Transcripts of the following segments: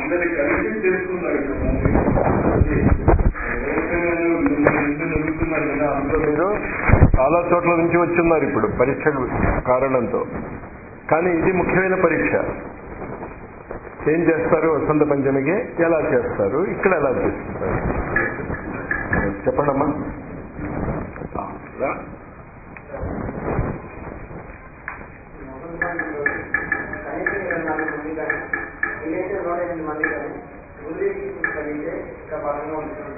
అందరి కలిసి చేసుకున్నారు జరుగుతున్నారు కదా అందులో మీరు చాలా చోట్ల నుంచి వచ్చున్నారు ఇప్పుడు పరీక్ష కారణంతో కానీ ఇది ముఖ్యమైన పరీక్ష ఏం చేస్తారు వసంత పంచమికి ఎలా చేస్తారు ఇక్కడ ఎలా చేస్తారు చెప్పండమ్మా కనీసం ఇరవై నాలుగు మంది కానీ వీలైతే నూట ఎనిమిది మంది కానీ గురుదేవి కలిగితే ఇంకా బలంగా ఉంటుంది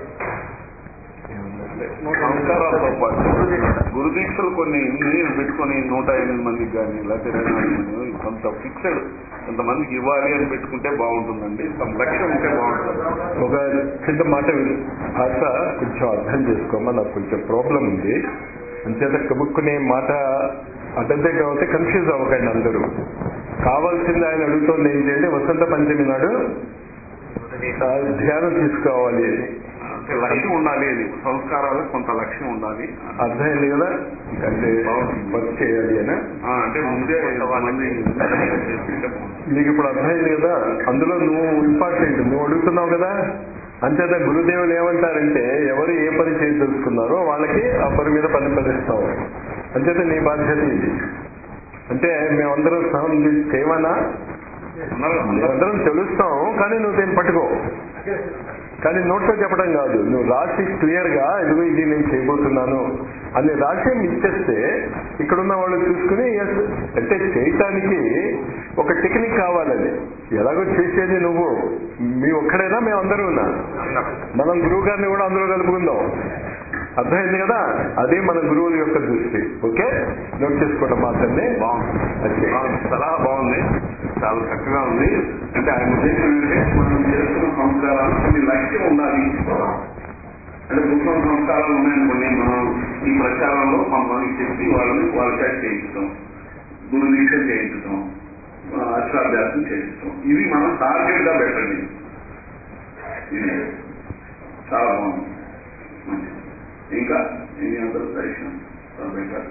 సంస్కారాలతో పాటు గురుదీక్షలు కొన్ని నేను పెట్టుకొని నూట ఎనిమిది మందికి కానీ లేకపోతే ఇరవై నాలుగు మంది కొంత ఫిక్స్డ్ కొంతమందికి ఇవ్వాలి అని పెట్టుకుంటే బాగుంటుందండి కొంత లక్ష్యం ఉంటే బాగుంటుంది ఒక చిన్న మాట విను భాష కొంచెం అర్థం చేసుకోమా నాకు కొంచెం ప్రాబ్లం ఉంది అంచేత కబుక్కునే మాట అడ్డంతే కాబట్టి కన్ఫ్యూజ్ అవ్వకండి అందరూ కావాల్సింది ఆయన అడుగుతోంది ఏంటంటే వసంత పంచమి నాడు ఆ, ధ్యానం తీసుకోవాలి అని అంటే లక్ష్యం ఉండాలి అని సంస్కారాలకు కొంత లక్ష్యం ఉండాలి అర్థమైంది కదా అంటే వర్క్ చేయాలి అని ఆ, అంటే ముందే కొంతమంది చేసుకుంటే బాగుంటుంది నీకు ఇప్పుడు అర్థమైంది కదా అందులో నువ్వు ఇంపార్టెంట్ నువ్వు అడుగుతున్నావు కదా అంచేత గురుదేవులు ఏమంటారంటే ఎవరు ఏ పని చేయదలుచుకున్నారో వాళ్ళకి ఆ పని మీద పని ప్రదర్శిస్తావు అంచేత నీ బాధ్యత ఇది అంటే మేమందరం సహం చేయమన్నా మేమందరం తెలుస్తాం కానీ నువ్వు దీన్ని పట్టుకో కానీ నోట్లో చెప్పడం కాదు నువ్వు రాసి క్లియర్ గా ఇదిగో ఇది నేను చేయబోతున్నాను అని రాసి ఇచ్చేస్తే ఇక్కడున్న వాళ్ళు చూసుకుని yes, అంటే చేయటానికి ఒక టెక్నిక్ కావాలని ఎలాగో చేసేది నువ్వు మీ ఒక్కడైనా మేమందరూ ఉన్నా మనం గురువు గారిని కూడా అందులో కలుపుకుందాం అర్థమైంది కదా అదే మన గురువుల యొక్క దృష్టి ఓకే నోట్ చేసుకోవడం మాత్రమే బాగుంది ఓకే బాగుంది. సలహా బాగుంది చాలా చక్కగా ఉంది అంటే ఆయన ఉద్దేశం ఏంటంటే మనం చేస్తున్న సంస్కారాలు కొన్ని లక్ష్యం ఉండాలి అంటే పుష్ప సంస్కారాలు ఉన్నాయనుకోండి మనం ఈ ప్రచారంలో కొంతమందికి చెప్పి వాళ్ళని వాళ్ళ చేత చేయించడం గురు దీక్ష చేయించడం ఆ, అక్షరాభ్యాసం చేయించడం ఇవి మనం టార్గెట్ గా పెట్టండి ఇది చాలా బాగుంది మంచిది ఇంకా ఎన్ని అందరూ suggestion better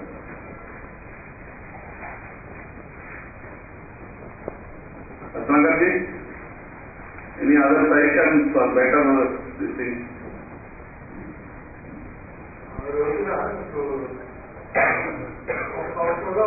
Ratnakar any other suggestions for better this thing? ఆ రోజున ఇప్పుడు ఒక సంవత్సరంలో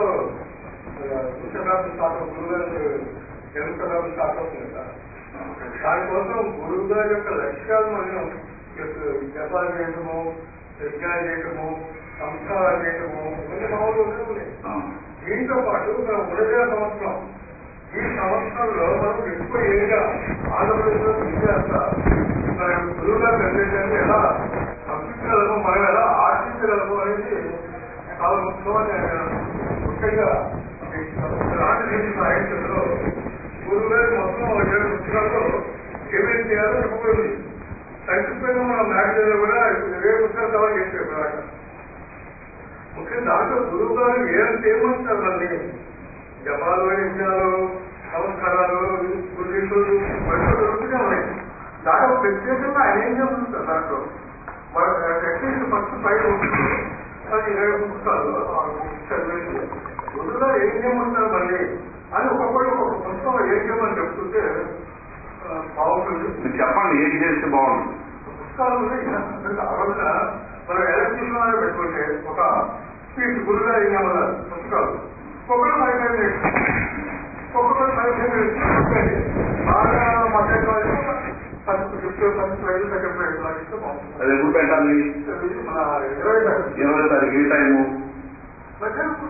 శతాబ్దం స్టార్ట్ గురువు గారు ఎనిమిది శతాబ్దం స్టార్ట్ అవుతుంది కదా దానికోసం గురువు గారి యొక్క లక్ష్యాలు మనం జపాలు చేయటము యజ్ఞాలు చేయటము సంస్కారాలు చేయటము ఇవన్నీ మామూలుగా ఉన్నాయి దీంతో పాటు మనం ఉండగా సంవత్సరం ఈ సంవత్సరంలో మనం ఎక్కువ ఏగా ఆంధ్రప్రదేశ్లో విద్యార్థ మన గురువు గారి నిర్దేశాన్ని ఎలా సంస్కృతిగలము మనం ఎలా ఆర్జించగలము అనేది చాలా ముఖ్యమని ఆయన ముఖ్యంగా రాజకీయ సాహిత్యంలో గురువు గారి మొత్తం ఏడు పుస్తకాల్లో ఏమేమి చేయాలో చెప్పబడింది సంక్షిప్తంగా మనం మ్యాగజైన్లో కూడా ఇరవై పుస్తకాలు కవర్ చేసారు ఇప్పటిదాకా. ముఖ్యంగా దాంట్లో గురువు గారు ఏం చేయమంటారు మళ్ళీ జపాలు యజ్ఞాలు సంస్కారాలు గురుదీక్షలు ఇవన్నీ దొరుకుతూనే ఉన్నాయి దాంట్లో ప్రత్యేకంగా ఆయన ఏం చెప్తుంటారు దాంట్లో అట్లీస్ట్ ఫస్ట్ ఫైవ్ బుక్స్ అది ఇరవై పుస్తకాలు ఆ books చదివేసి గురువు గారు ఏం చేయమంటారు మళ్ళీ అని ఒక్కొక్కటి ఒక్కొక్క పుస్తకం ఏం చేయమని చెప్తుంటే ఆ, బాగుంటుంది మీరు చెప్పండి ఏం చేస్తే బాగుంటుంది పుస్తకాలు ఉన్నాయి ఆ రోజున మనం ఎలక్ట్రిషన్ పెట్టుకుంటే ఒక స్పీచ్ గురుగా ఏమన్నారు పుస్తకాలు ఒక్కొక్కరు ఫైవ్ ఫైవ్ మినిట్స్ ఒక్కొక్కరు ఫైవ్ ఫైవ్ మినిట్స్ బాగా మధ్య first fifth first prize second prize లాగా ఇస్తే బాగుంటుంది అది ఎప్పుడు పెట్టాలి ఇది మన ఇరవై తారీఖు. ఇరవై తారీఖు ఏ టైము మధ్యాహ్నం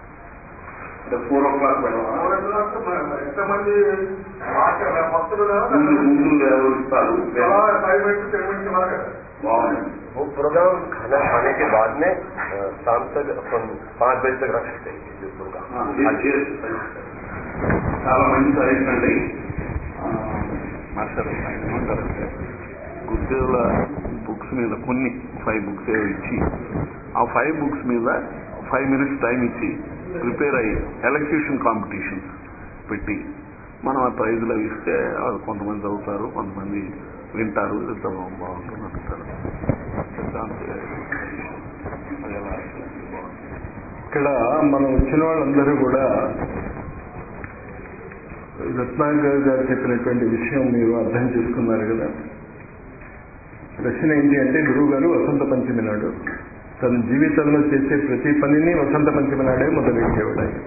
అంటే ఫోర్ ఓ క్లాక్ పెట్టాలా మూడు గంటలకు మన ఎంతమంది మాట భక్తులు ముందు ముందు ఎవరు ఇస్తారు ఫైవ్ మినిట్స్ టెన్ మినిట్స్ ఇవ్వాలి కదా బాగుంది वो प्रोग्राम खाना खाने के बाद में अ, शाम तक अपन पाँच बजे तक रख सकते हैं ये प्रोग्राम ఆ, yes, yes. చాలా మంచి సజెషన్ అండి ఆ, మాస్టర్ ఆయన ఏమంటారంటే గురుదేవుల బుక్స్ మీద కొన్ని ఫైవ్ బుక్స్ ఏవో ఇచ్చి ఆ ఫైవ్ బుక్స్ మీద ఫైవ్ మినిట్స్ టైం ఇచ్చి ప్రిపేర్ అయ్యి ఎలక్యూషన్ కాంపిటీషన్స్ పెట్టి మనం ఆ ప్రైజ్లు అవి ఇస్తే వాళ్ళు కొంతమంది చదువుతారు కొంతమంది వింటారు ఇదంతా బాగుంటుంది అంటారు దాంతో అది ఎలా బాగుంటుంది ఇక్కడ మనం వచ్చిన వాళ్ళందరూ కూడా రత్నాకర్ గారు చెప్పినటువంటి విషయం మీరు అర్థం చేసుకున్నారు కదా ప్రశ్న ఏంటి అంటే గురువు గారు వసంత పంచమి నాడు తన జీవితంలో చేసే ప్రతి పనిని వసంత పంచమి నాడే మొదలెట్టేవాడు ఆయన.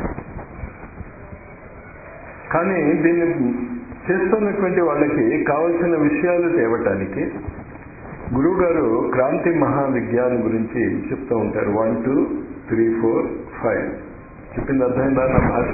కానీ దీన్ని చేస్తున్నటువంటి వాళ్ళకి కావలసిన విషయాలు తేవటానికి గురువు గారు క్రాంతి మహావిజ్ఞాన్ గురించి చెప్తూ ఉంటారు one two three four five చెప్పింది అర్థమైందా నా భాష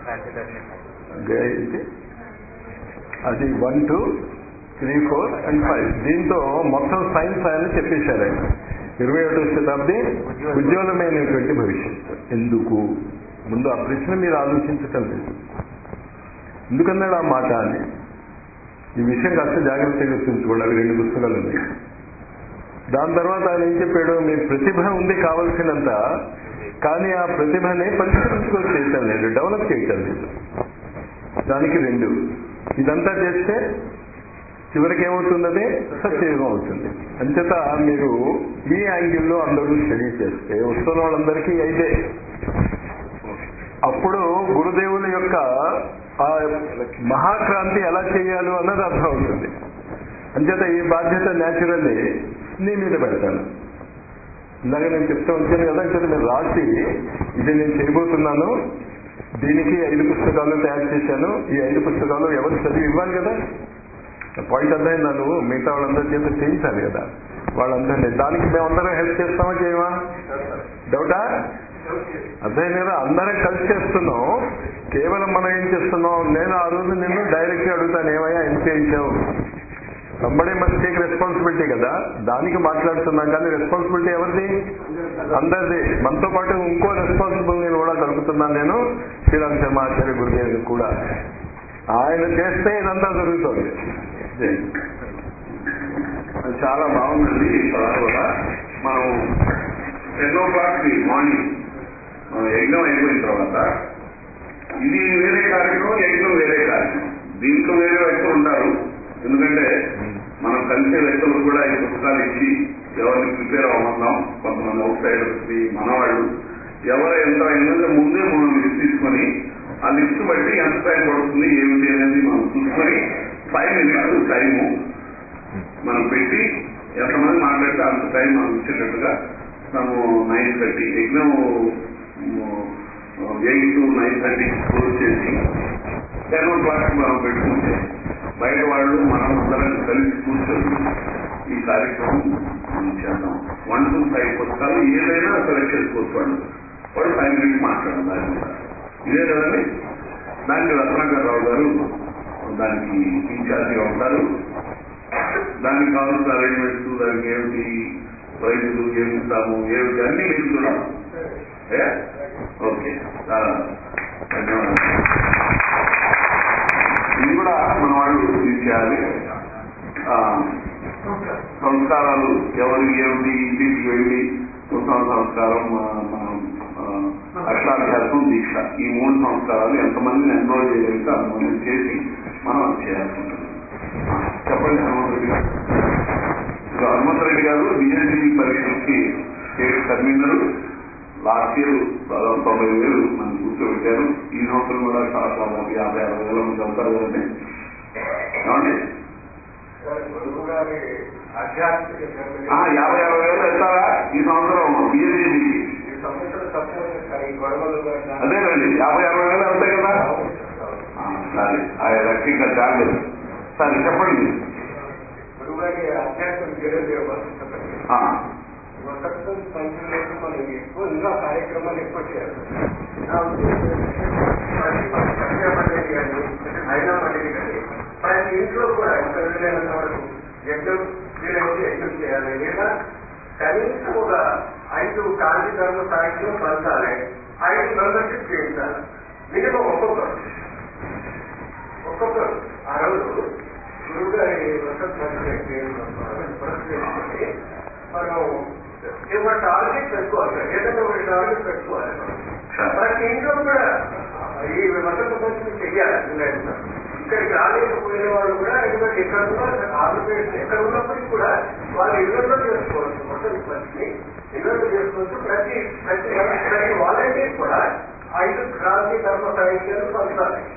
ఏంటి? అది one two three four and five దీంతో మొత్తం సైన్స్ ఆయన చెప్పేశారు ఆయన ఇరవై ఒకటో శతాబ్ది ఉజ్వలమైనటువంటి భవిష్యత్తు ఎందుకు ముందు ఆ ప్రశ్న మీరు ఆలోచించటం లేదు ఎందుకన్నాడు ఆ మాట అని ఈ విషయం కాస్త జాగ్రత్తగా గుర్తుంచుకోండి అవి రెండు పుస్తకాలు ఉన్నాయి దాని తర్వాత ఆయన ఏం చెప్పాడు మీ ప్రతిభ ఉంది కావలసినంత కానీ ఆ ప్రతిభని పరిష్కరించుకో చేయటం లేదు డెవలప్ చేయటం లేదు దానికి రెండు ఇదంతా చేస్తే చివరికి ఏమవుతున్నది సత్యయుగం అవుతుంది అంచేత మీరు ఈ యాంగిల్లో అందరూ స్టడీ చేస్తే వస్తున్న వాళ్ళందరికీ అయితే అప్పుడు గురుదేవుల యొక్క ఆ మహాక్రాంతి ఎలా చేయాలో అన్నది అర్థం అవుతుంది అంచేత ఈ బాధ్యత న్యాచురల్లీ నీ మీద పెడతాను ఇందాక నేను చెప్తూ వచ్చాను కదా అంచేత మీరు రాసి ఇది నేను చేయబోతున్నాను దీనికి ఐదు పుస్తకాలు తయారు చేశాను ఈ ఐదు పుస్తకాలు ఎవరు చదివి ఇవ్వాలి కదా పాయింట్ అర్థమైందా నువ్వు మిగతా వాళ్ళందరి చేత చేయించాలి కదా వాళ్ళందరినీ దానికి మేమందరం హెల్ప్ చేస్తామా చేయమా డౌటా అర్థమైంది కదా అందరం కలిసి చేస్తున్నాం కేవలం మనం ఏం చేస్తున్నాం నేను ఆ రోజు నిన్ను డైరెక్ట్ గా అడుగుతాను ఏమయ్యా ఏం చేయించావు సంబడే మస్ట్ టేక్ రెస్పాన్సిబిలిటీ కదా దానికి మాట్లాడుతున్నాం కానీ రెస్పాన్సిబిలిటీ ఎవరిది అందరిది మనతో పాటు ఇంకో రెస్పాన్సిబుల్ నేను కూడా కలుపుతున్నాను నేను శ్రీరామ్ శర్మ ఆచార్య గురుదేవుని కూడా ఆయన చేస్తే ఇదంతా జరుగుతుంది అది చాలా బాగుందండి ఈ పదాలు కూడా మనం టెన్ ఓ క్లాక్ మార్నింగ్ మనం యజ్ఞం అయిపోయిన తర్వాత ఇది వేరే కార్యక్రమం యజ్ఞం వేరే కార్యక్రమం దీంట్లో వేరే వ్యక్తులు ఉంటారు ఎందుకంటే మనం కలిసే వ్యక్తులకు కూడా ఈ పుస్తకాలు ఇచ్చి ఎవరిని ప్రిపేర్ అవ్వమన్నాం కొంతమంది అవుట్ సైడర్స్ మనవాళ్ళు ఎవరు ఎంత అయిందో ముందే మనం లిస్ట్ తీసుకొని ఆ లిస్ట్ బట్టి ఎంత టైం పడుతుంది ఏమిటి అనేది మనం చూసుకొని ఫైవ్ మినిట్స్ టైము మనం పెట్టి ఎంతమంది మాట్లాడితే అంత టైం మనం ఇచ్చేటట్టుగా మనము నైన్ థర్టీ యజ్ఞం eight to nine thirty close చేసి టెన్ ఓ క్లాక్ మనం పెట్టుకుంటే బయట వాళ్ళు మనం అందరం కలిసి కూర్చొని ఈ కార్యక్రమం మనం చేద్దాం వన్ టు ఫైవ్ పుస్తకాలు ఏదైనా సెలెక్ట్ చేసుకోవచ్చు వాళ్ళు వాడు ఫైవ్ మినిట్స్ మాట్లాడాలి దాని మీద ఇదే కదండి దానికి రత్నాకర్ రావు గారు దానికి ఇన్ఛార్జిగా ఉంటారు దానికి కావాల్సిన అరేంజ్మెంట్స్ దానికి ఏమిటి ప్రైజులు ఏమి ఇస్తాము ఏమిటి అన్ని మీరు చూడాలి ఏ? ఓకే చాలా ధన్యవాదాలు ఇది కూడా మన వాళ్ళు ఇది చేయాలి ఆ, సంస్కారాలు ఎవరికి ఏమిటి ఇంటికి వెళ్ళి ఉత్సవ సంస్కారం మన- మన ఆ, అక్షరాభ్యాసం దీక్ష ఈ మూడు సంస్కారాలు ఎంతమందిని ఎన్రోల్ చేయగలిగితే అంతమంది చేసి మనం అది చేయాల్సి ఉంటుంది ఆ, చెప్పండి హనుమంత్ రెడ్డి గారు ఇప్పుడు హనుమంత్ రెడ్డి గారు బిఎస్సి పరీక్షలకి స్టేట్ కన్వీనర్ లాస్ట్ ఇయర్ దాదాపు తొంభై వేలు మనం కూర్చోబెట్టారు ఈ సంవత్సరం కూడా చాలా దాదాపు యాభై అరవై వేల మంది వెళ్తారు కదండి ఏమండి గురువు గారి ఆధ్యాత్మిక జర్నీ ఆ, యాభై అరవై వేలు వెళ్తారా ఈ సంవత్సరం బిఎస్సికి ఈ సంవత్సరం తక్కువ కానీ ఈ గొడవలు కూడా అదేనండి యాభై అరవై వేలు వెళ్తాయి కదా ఆ, సరే ఆ లక్ష్యంగా చాలు సరే చెప్పండి గురువు గారి ఆధ్యాత్మిక జర్నీ వసంత ఆ, వసంత పంచులకు మనం ఎక్కువ ఇంకా కార్యక్రమాలు ఎక్కువ చేయాలి నా ఉద్దేశం ఏంటంటే, ప్రతి మండలి కానీ మహిళా మండలి కానీ ప్రతి ఇంట్లో కూడా ఇంత వీలైనంత వరకు యజ్ఞం వీలైతే యజ్ఞం చేయాలి లేదా కనీసం ఒక ఐదు కార్యక్రమ సాహిత్యం పంచాలి ఐదు మెంబర్షిప్ చేయించాలి మినిమం ఒక్కొక్కరు ఒక్కొక్కరు ఆ రోజు గురువు గారి వసంత పురస్కరించుకొని మనం ఒక టార్గెట్ పెట్టుకోవాలి ఏదైనా ఒక టార్గెట్ పెట్టుకోవాలి మనం. ప్రతి ఇంట్లో కూడా ఈ వసంత పంచమి చెయ్యాలి వీలైనంత. ఇక్కడికి రాలేకపోయిన వాళ్ళు కూడా ఎందుకంటే ఎక్కడ ఉన్నా ఆంధ్రప్రదేశ్ ఎక్కడ ఉన్నప్పటికీ కూడా వాళ్ళు ఇళ్లలో చేసుకోవచ్చు వసంత పంచమి ఇళ్లలో చేసుకోవచ్చు ప్రతి ప్రతి ప్రతి వాలంటీర్ కూడా ఐదు క్రాంతి ధర్మ సాహిత్యాలు పంచాలి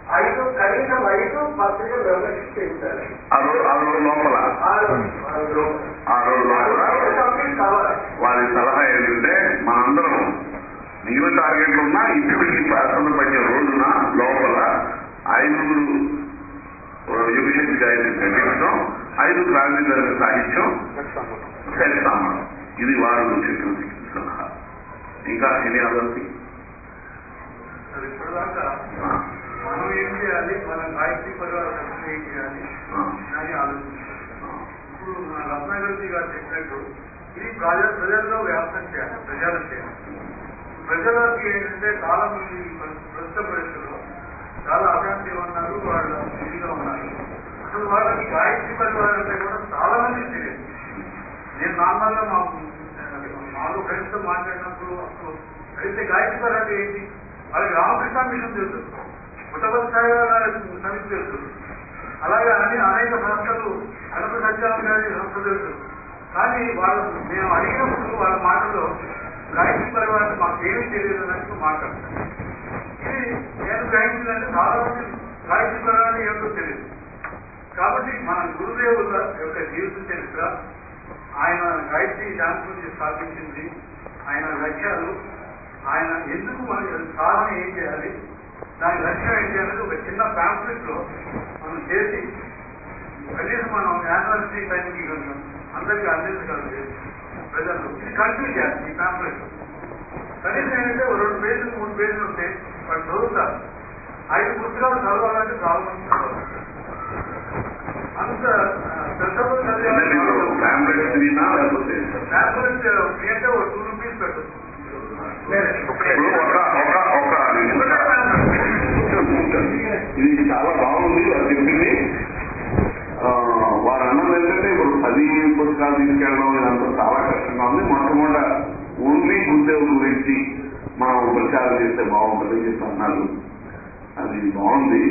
ఐదు కనీసం ఐదు పత్రిక మెంబర్షిప్ చేస్తారు ఆ రోజు ఆ రోజు లోపల ఆరు ఆరు ఆ రోజు లోపల కంప్లీట్ కావాలి వారి సలహా ఏంటంటే మనందరం మిగిలిన టార్గెట్లు ఉన్నా ఇప్పుడు ఈ ప్రార్థన పడిన రోజున లోపల ఐదుగురు యుగశక్తి గాయత్రి ప్రకటించడం ఐదు క్రాంతి జరిగిన సాహిత్యం చేస్తాము ఇది వారు చెప్పిన సలహా ఇంకా ఎన్ని అదర్స్ అది ఇప్పటిదాకా మనం ఏం చేయాలి మన గాయత్రి పరివార సభ్యులు ఏం చేయాలి అని ఆలోచించాలి ఇప్పుడు మన రత్నాగర్జీ గారు చెప్పినట్టు ఇది ప్రజ ప్రజల్లో వ్యాప్తం చేయాలి ప్రజలకు చేయాలి ప్రజలకి ఏంటంటే చాలా మంది ప్రస్తుత పరిస్థితుల్లో చాలా అశాంతిగా ఉన్నారు వాళ్ళు ఇదిగా ఉన్నారు అసలు వాళ్ళకి గాయత్రి పరివారం అంటే కూడా చాలా మంది తెలియదు నేను నార్మల్ గా మా మాకు ఫ్రెండ్స్ తో మాట్లాడినప్పుడు అసలు అయితే గాయత్రి పరివారం అంటే ఏంటి వాళ్ళకి రామకృష్ణ మిషన్ తెలుసు కుటుంబ స్థాయి సమితి తెలుసు అలాగే అన్ని అనేక సంస్థలు కనప సత్యాన్ని గారి సంస్థ తెలుసు కానీ వాళ్ళు మేము అడిగినప్పుడు వాళ్ళ మాటల్లో గాయత్రి పరివారం మాకు ఏమీ తెలియదు అన్నట్టు మాట్లాడతారు ఇది నేను గ్రహించిందంటే చాలా మంది గాయత్రి పరివారం ఏమిటో తెలియదు కాబట్టి మన గురుదేవుల యొక్క జీవిత చరిత్ర ఆయన గాయత్రి శాంతి స్థాపించింది ఆయన లక్ష్యాలు ఆయన ఎందుకు మన సాధన ఏం చేయాలి దాని లక్ష్యం ఏంటి అనేది ఒక చిన్న ప్యాంప్లెట్ లో మనం చేసి కనీసం మనం యానివర్సరీ టైంకి కనుక అందరికీ అందించగలిగే ప్రజలు ఇది కంటిన్యూ చేయాలి ఈ ప్యాంప్లెట్ కనీసం ఏంటంటే ఓ రెండు పేజీలు మూడు పేజీలు ఉంటే వాళ్ళు చదువుతారు ఐదు పుస్తకాలు చదవాలంటే చాలా మంది చదవాలి అంత శ్రద్ధతో అంటే మీరు చదివాలి ఫ్యామిలీ తిరిగినా లేకపోతే ప్యాంప్లెట్ అంటే ఒక టూ రూపీస్ పెట్టచ్చు ఇప్పుడు ఒక ఒక ఒక ఇది చాలా బాగుంది వారు చెప్పింది ఆ, వారు అన్నది ఏంటంటే ఇప్పుడు పది పుస్తకాలు తీసుకెళ్ళడం ఇదంతా చాలా కష్టంగా ఉంది మొట్టమొదట ఓన్లీ గురుదేవుల గురించి మనం ప్రచారం చేస్తే బాగుంటుంది అని చెప్పి అన్నారు అది బాగుంది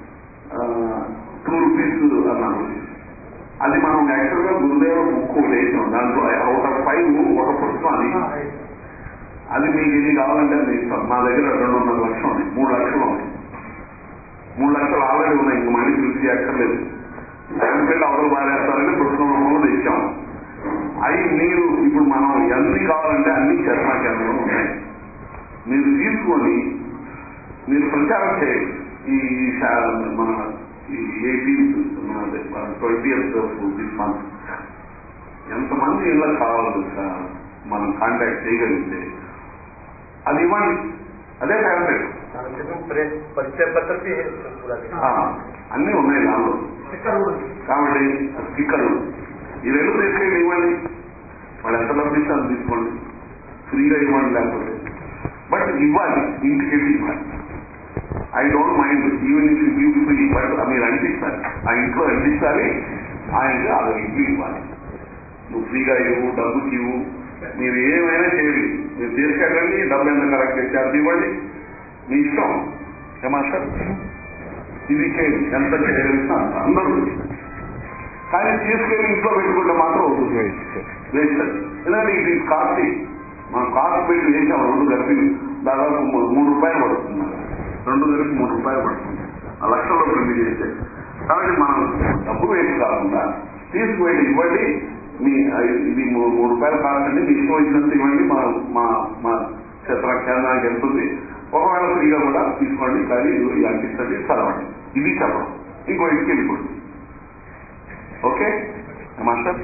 టూ రూపీస్ అన్నారు అది మనం యాక్చువల్ గా గురుదేవుల బుక్ ఒకటి వేసాం దాంట్లో అవుట్ ఆఫ్ ఫైవ్ ఒక పుస్తకం అది అది మీకు ఇది కావాలంటే అది ఇస్తాం మా దగ్గర రెండున్నర లక్షలు ఉన్నాయి మూడు లక్షలు ఉన్నాయి మూడు లక్షలు ఆల్రెడీ ఉన్నాయి ఇంక మళ్ళీ పిలిచి అక్కర్లేదు శాంపిల్ అవతల బారేస్తారని పుస్తకం రూపంలో తెచ్చాం అవి మీరు ఇప్పుడు మనం ఎన్ని కావాలంటే అన్ని చర్మ కేంద్రంలో ఉన్నాయి మీరు తీసుకొని మీరు ప్రచారం చేయండి ఈ శా- మన ఈ ఎయిటీన్త్ ట్వంటీ దిస్ మంత్ ఎంతమంది ఇళ్ళకి కావాలి సార్ మనం కాంటాక్ట్ చేయగలిగితే అది ఇవ్వండి అదే ఫ్యామిలీ परिचय पत्र भी है उसमें पूरा लिखा ఆ, అన్నీ ఉన్నాయి దానిలో కాబట్టి స్టిక్కర్లు ఈ రెండు తీసుకెళ్ళి ఇవ్వండి వాళ్ళు ఎంత పంపిస్తే అంత తీసుకోండి ఫ్రీగా ఇవ్వండి లేకపోతే బట్ ఇవ్వాలి ఇంటికి వెళ్ళి ఇవ్వాలి I don't mind even if you give free but మీరు అంటిస్తారు ఆ ఇంట్లో అంటించాలి ఆయనకి ఆ ఇంటికి ఇవ్వాలి నువ్వు ఫ్రీగా ఇవ్వు డబ్బుకి ఇవ్వు మీరు ఏమైనా చేయండి మీరు తీసుకెళ్ళండి డబ్బు ఎంత కలెక్ట్ చేస్తే అది ఇవ్వండి మీ ఇష్టం ఏమా సార్ ఇది చేయండి ఎంత చేయగలిగినా అంత అందరూ కానీ తీసుకెళ్లి ఇంట్లో పెట్టుకుంటే మాత్రం అవుతుంది వేస్ట్ ఎందుకంటే ఇది కాస్ట్లీ మనం కాస్ట్ పెట్టి వేసాం రెండు కలిపి దాదాపు మూ- మూడు రూపాయలు పడుతుంది మనకి. రెండు కలిపి మూడు రూపాయలు పడుతుంది ఆ లక్షల్లో ప్రింట్ చేస్తే కాబట్టి మనం డబ్బు వేస్ట్ కాకుండా తీసుకువెళ్ళి ఇవ్వండి మీ ఇది మూ- మూడు రూపాయలు కాదండి మీ ఇష్టం వచ్చినంత ఇవ్వండి మా మా మా క్షేత్ర కేంద్రానికి వెళ్తుంది ఒకవేళ ఫ్రీగా కూడా తీసుకోండి కానీ ఇది అంటిస్తుంది చదవండి ఇది చెప్పడం ఇంకో ఇంటికి వెళ్ళిపోతుంది ఓకే మాస్టర్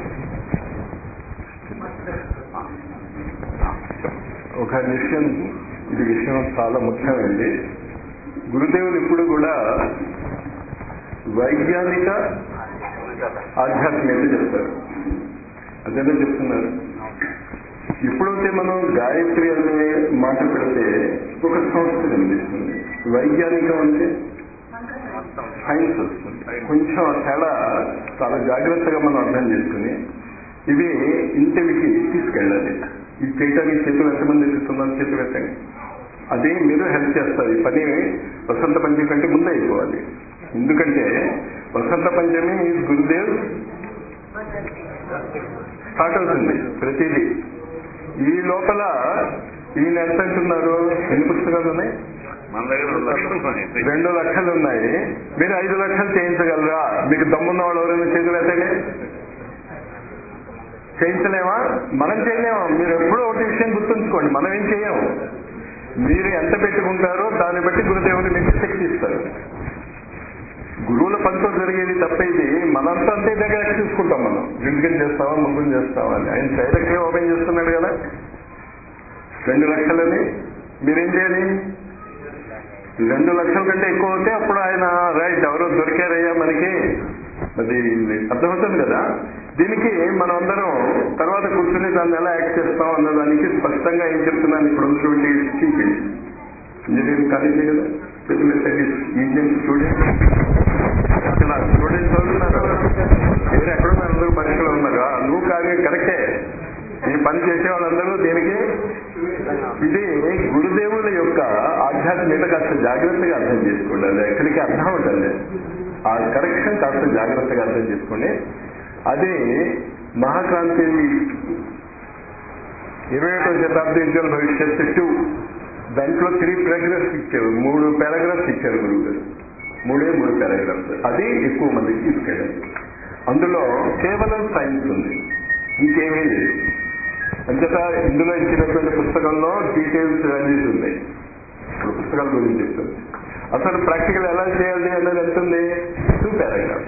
ఒక విషయం ఇది విషయం చాలా ముఖ్యమైనది గురుదేవులు ఇప్పుడు కూడా వైజ్ఞానిక ఆధ్యాత్మికత చెప్తారు అదేనా చెప్తున్నారు ఎప్పుడైతే మనం గాయత్రి అనే మాట పెడితే ఒక సంస్థ కనిపిస్తుంది వైజ్ఞానికం అంటే సైన్స్ వస్తుంది కొంచెం ఆ తేడా చాలా జాగ్రత్తగా మనం అర్థం చేసుకుని ఇవి ఇంటికి తీసుకెళ్ళాలి ఈ చేయటానికి చేతులు ఎంతమంది ఎత్తుతున్నారు చేతులు ఎత్తండి అది మీరు హెల్ప్ చేస్తారు ఈ పని వసంత పంచమి కంటే ముందే అయిపోవాలి ఎందుకంటే వసంత పంచమి ఈ గురుదేవ్ స్టార్ట్ అవుతుంది ప్రతిదీ ఈ లోపల ఈయన ఎంత అంటున్నారు ఎన్ని పుస్తకాలు ఉన్నాయి మన దగ్గర రెండు లక్షలు ఉన్నాయి రెండు లక్షలు ఉన్నాయి మీరు ఐదు లక్షలు చేయించగలరా మీకు దమ్మున్న వాళ్ళు ఎవరైనా చేతులు ఎత్తండి చేయించలేమా మనం చేయలేమా మీరు ఎప్పుడూ ఒకటి విషయం గుర్తుంచుకోండి మనం ఏం చేయము మీరు ఎంత పెట్టుకుంటారో దాన్ని బట్టి గురుదేవులు మీకు శక్తి ఇస్తారు గురువుల పనితో జరిగేది తప్పేది మనంతా అంతే దగ్గర చూసుకుంటాం మనం ఎందుకని చేస్తావా ముందు చేస్తావా అని ఆయన డైరెక్ట్గా ఓపెన్ చేస్తున్నాడు కదా రెండు లక్షలని మీరేం చేయాలి రెండు లక్షల కంటే ఎక్కువ అవుతే అప్పుడు ఆయన రైట్ ఎవరో దొరికారయ్యా మనకి అది అర్థమవుతుంది కదా దీనికి మనం అందరం తర్వాత కూర్చుని దాన్ని ఎలా యాక్ట్ చేస్తాం అన్నదానికి స్పష్టంగా ఏం చెప్తున్నాను ఇప్పుడు ఉన్నటువంటి చీఫ్ ఇంజనీరింగ్ కాలేజీ కదా ఇండియన్ స్టూడెంట్ అక్కడ స్టూడెంట్స్ చదువుతున్నారు వేరే ఎక్కడున్నారు అందరూ పరీక్షలో ఉన్నారా నువ్వు కానీ కరెక్టే ఈ పని చేసే వాళ్ళందరూ దీనికి ఇది గురుదేవుల యొక్క ఆధ్యాత్మికత కాస్త జాగ్రత్తగా అర్థం చేసుకోండి అది ఎక్కడికి అర్థం ఉంటుంది ఆ కరెక్షన్ కాస్త జాగ్రత్తగా అర్థం చేసుకోండి అది మహాక్రాంతి ఇరవై ఒకటో శతాబ్ది ఉజ్వల భవిష్యత్తు టూ దాంట్లో త్రీ పారాగ్రాఫ్స్ ఇచ్చారు మూడు పారాగ్రాఫ్స్ ఇచ్చారు గురువు గారు మూడే మూడు పారాగ్రాఫ్స్ అది ఎక్కువ మందికి తీసుకెళ్ళాలి అందులో కేవలం సైన్స్ ఉంది ఇంకేమీ లేదు అంచేత ఇందులో ఇచ్చినటువంటి పుస్తకంలో డీటెయిల్స్ వాల్యూస్ ఉన్నాయి ఇప్పుడు పుస్తకాల గురించి చెప్తుంది అసలు ప్రాక్టికల్ ఎలా చేయాలి అనేది ఎంత ఉంది టూ పారాగ్రాఫ్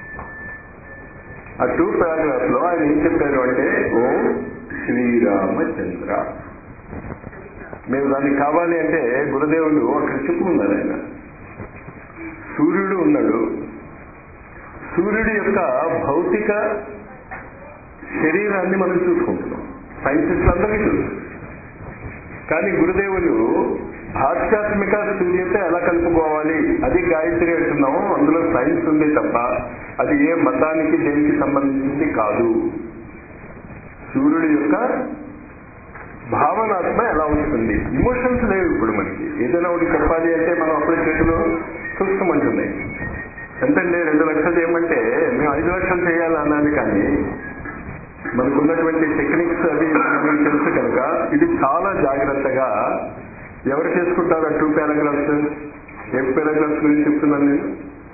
ఆ టూ పారాగ్రాఫ్ లో ఆయన ఏం చెప్పారు అంటే ఓం శ్రీరామచంద్ర మేము దానికి కావాలి అంటే గురుదేవుడు అక్కడ చెప్పుకున్నారు ఆయన సూర్యుడు ఉన్నాడు సూర్యుడి యొక్క భౌతిక శరీరాన్ని మనం చూసుకుంటున్నాం సైంటిస్టులు అందరికీ తెలుసు కానీ గురుదేవులు ఆధ్యాత్మిక సూర్యత ఎలా కలుపుకోవాలి అది గాయత్రి అంటున్నాము అందులో సైన్స్ ఉంది తప్ప అది ఏ మతానికి దేనికి సంబంధించింది కాదు సూర్యుడి యొక్క భావనాత్మ ఎలా ఉంటుంది ఇమోషన్స్ లేవు ఇప్పుడు మనకి ఏదైనా ఒకటి చెప్పాలి అంటే మనం అప్పుడే చేతిలో చూసుకోమంటున్నాయి ఎంతండి రెండు లక్షలు చేయమంటే మేము ఐదు లక్షలు చేయాలన్నది కానీ మనకున్నటువంటి టెక్నిక్స్ అవి మనకు తెలుసు కనుక ఇది చాలా జాగ్రత్తగా ఎవరు చేసుకుంటారు ఆ టూ పారాగ్రాఫ్స్ ఏ పారాగ్రాఫ్స్ గురించి చెప్తున్నాను నేను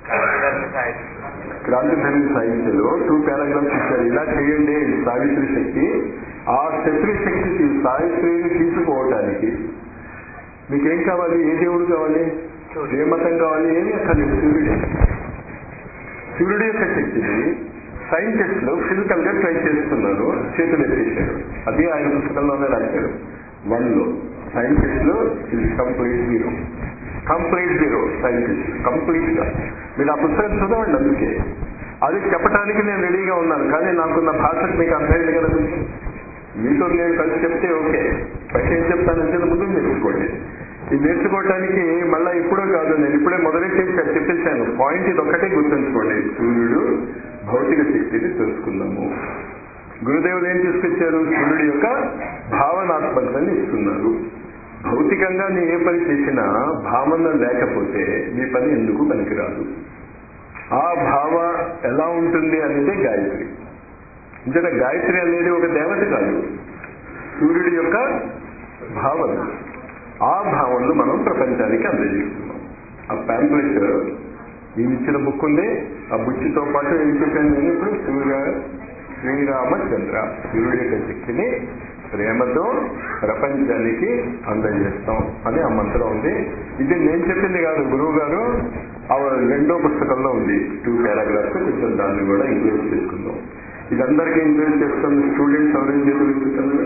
క్రాంతిధరి సాహిత్యంలో టూ పారాగ్రాఫ్స్ ఇచ్చారు ఇలా చేయండి సావిత్రి శక్తి ఆ శత్రు శక్తికి సావిత్రిని తీసుకోవటానికి మీకేం కావాలి ఏ దేవుడు కావాలి ఏ మతం కావాలి ఏమి అక్కర్లేదు సూర్యుడే సూర్యుడి యొక్క శక్తిని సైంటిస్టులు ఫిజికల్ గా ట్రై చేస్తున్నారు చేతులు ఎత్తేసారు అది ఆయన పుస్తకంలోనే రాశారు వన్ లో సైంటిస్టులు ఇది complete zero complete zero scientist complete గా మీరు ఆ పుస్తకం చదవండి అందుకే అది చెప్పడానికి నేను రెడీగా ఉన్నాను కానీ నాకున్న భాషకు మీకు అర్థమైంది కదా కొంచెం మీతో నేను కలిసి చెప్తే ఓకే పైకి ఏం చెప్తానంటే ముందు నేర్చుకోండి ఇది నేర్చుకోవటానికి మళ్ళీ ఇప్పుడో కాదు నేను ఇప్పుడే మొదలెట్టేసి చెప్పేశాను పాయింట్ ఇది ఒక్కటే గుర్తుంచుకోండి సూర్యుడు భౌతిక శక్తిని తెలుసుకున్నాము గురుదేవులు ఏం తీసుకొచ్చారు సూర్యుడి యొక్క భావనాత్మకతని ఇస్తున్నారు భౌతికంగా నీ ఏ పని చేసినా భావన లేకపోతే నీ పని ఎందుకు పనికిరాదు ఆ భావ ఎలా ఉంటుంది అనేది గాయత్రి ఇంతట గాయత్రి అనేది ఒక దేవత కాదు సూర్యుడి యొక్క భావన ఆ భావనలు మనం ప్రపంచానికి అందజేస్తున్నాం ఆ ప్యాంప్లెట్ ఈయన ఇచ్చిన బుక్ ఉంది ఆ బుక్తో పాటు ఏం చెప్పాను నేను ఇప్పుడు సూర్య శ్రీరామచంద్ర సూర్యుడి యొక్క శక్తిని ప్రేమతో ప్రపంచానికి అందజేస్తాం అని ఆ మంత్రం ఉంది ఇది నేను చెప్పింది కాదు గురువు గారు ఆ రెండో పుస్తకంలో ఉంది టూ పారాగ్రాఫ్స్ కొంచెం దాన్ని కూడా ఇంక్లూడ్ చేసుకుందాం ఇది అందరికీ ఇంక్లూడ్ చేస్తున్న స్టూడెంట్స్ ఎవరేం చేతులు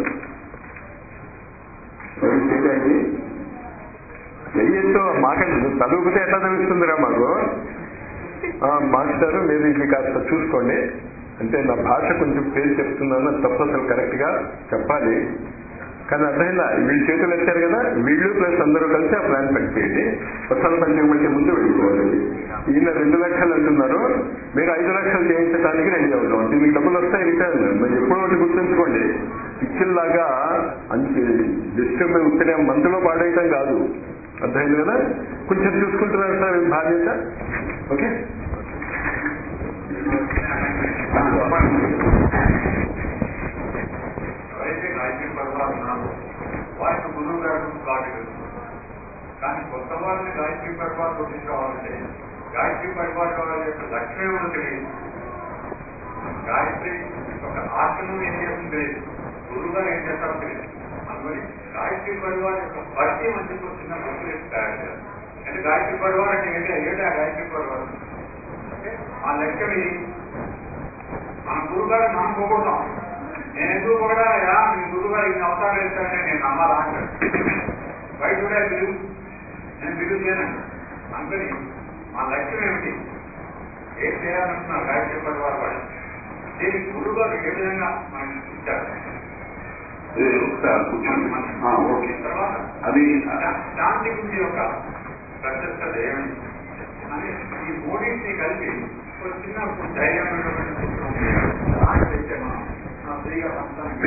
ఎవరు చేయడానికి చెయ్యొచ్చు మాకండి చదువుకుతే ఎట్లా తెలుస్తుందిరా మాకు ఆ, మాస్టర్ మీరు ఇది కాస్త చూసుకోండి అంటే నా భాష కొంచెం పేరు చెప్తున్నాను అది తప్పు అసలు కరెక్ట్ గా చెప్పాలి కానీ అర్థమైందా వీళ్ళు చేతులు ఎత్తారు కదా వీళ్ళు ప్లస్ అందరూ కలిసి ఆ ప్లాన్ పెట్టేయండి వసంత పంచకం అంటే ముందు వెళ్ళిపోవాలి ఈయన రెండు లక్షలు అంటున్నారు మీరు ఐదు లక్షలు చేయించడానికి రెడీ అవుతాం దీనికి డబ్బులు వస్తాయి రిటర్న్ మరి ఎప్పుడో ఒకటి గుర్తుంచుకోండి పిచ్చిల్లాగా అంతే జస్ట్ మేము ఉత్తరే మంత్లో పాడేయటం కాదు అర్థమైంది కదా కొంచెం చూసుకుంటున్నారు సార్ ఈ బాధ్యత ఓకే ఎవరైతే గాయత్రి పర్వాలు ఉన్నారో వారికి గురువు గారు కాదు కానీ కొత్త వారిని గాయత్రి పరివారం గుర్తించుకోవాలంటే గాయత్రి పరివారం వారి యొక్క లక్ష్యం ఏమో తెలియదు గాయత్రి ఒక ఆసనం ఏం చేస్తుంది గురువు గారు ఏం చేస్తారో తెలియదు అందువల్ల గాయత్రి పరివారం యొక్క పరిచయం అని చెప్పి ఒక చిన్న బుక్ తయారు చేయాలి అంటే గాయత్రి పరివారం అంటే ఏంటి ఏంటి ఆ గాయత్రి పరివారం అంటే ఆ లక్ష్యం ఇది మన గురువు గారు మనం పోగొడతాం నేను ఎందుకు పొగడాలయా మీ గురువు గారు ఇన్ని అవతారాలు ఇస్తారని నేను నమ్మాలా అంటాడు బయట కూడా బిలువు నేను బిలువు చేయనండి అందుకని మా లక్ష్యం ఏమిటి ఏం చేయాలనుకున్నారు గాయత్రి పరివారం వాళ్ళు దీనికి గురువు గారు ఏ విధంగా మనకి ఇచ్చారు ఏ, ఒకసారి కూర్చోండి ఆ, ఓకే తర్వాత అది శా- శాంతి బుద్ధి యొక్క ప్రత్యక్షత ఏమిటి అని ఈ మూడింటిని కలిపి ఒక చిన్న ధైర్యమైనటువంటి పుస్తకం దాన్ని తెచ్చే మనం ఆ ఫ్రీగా పంచడానికి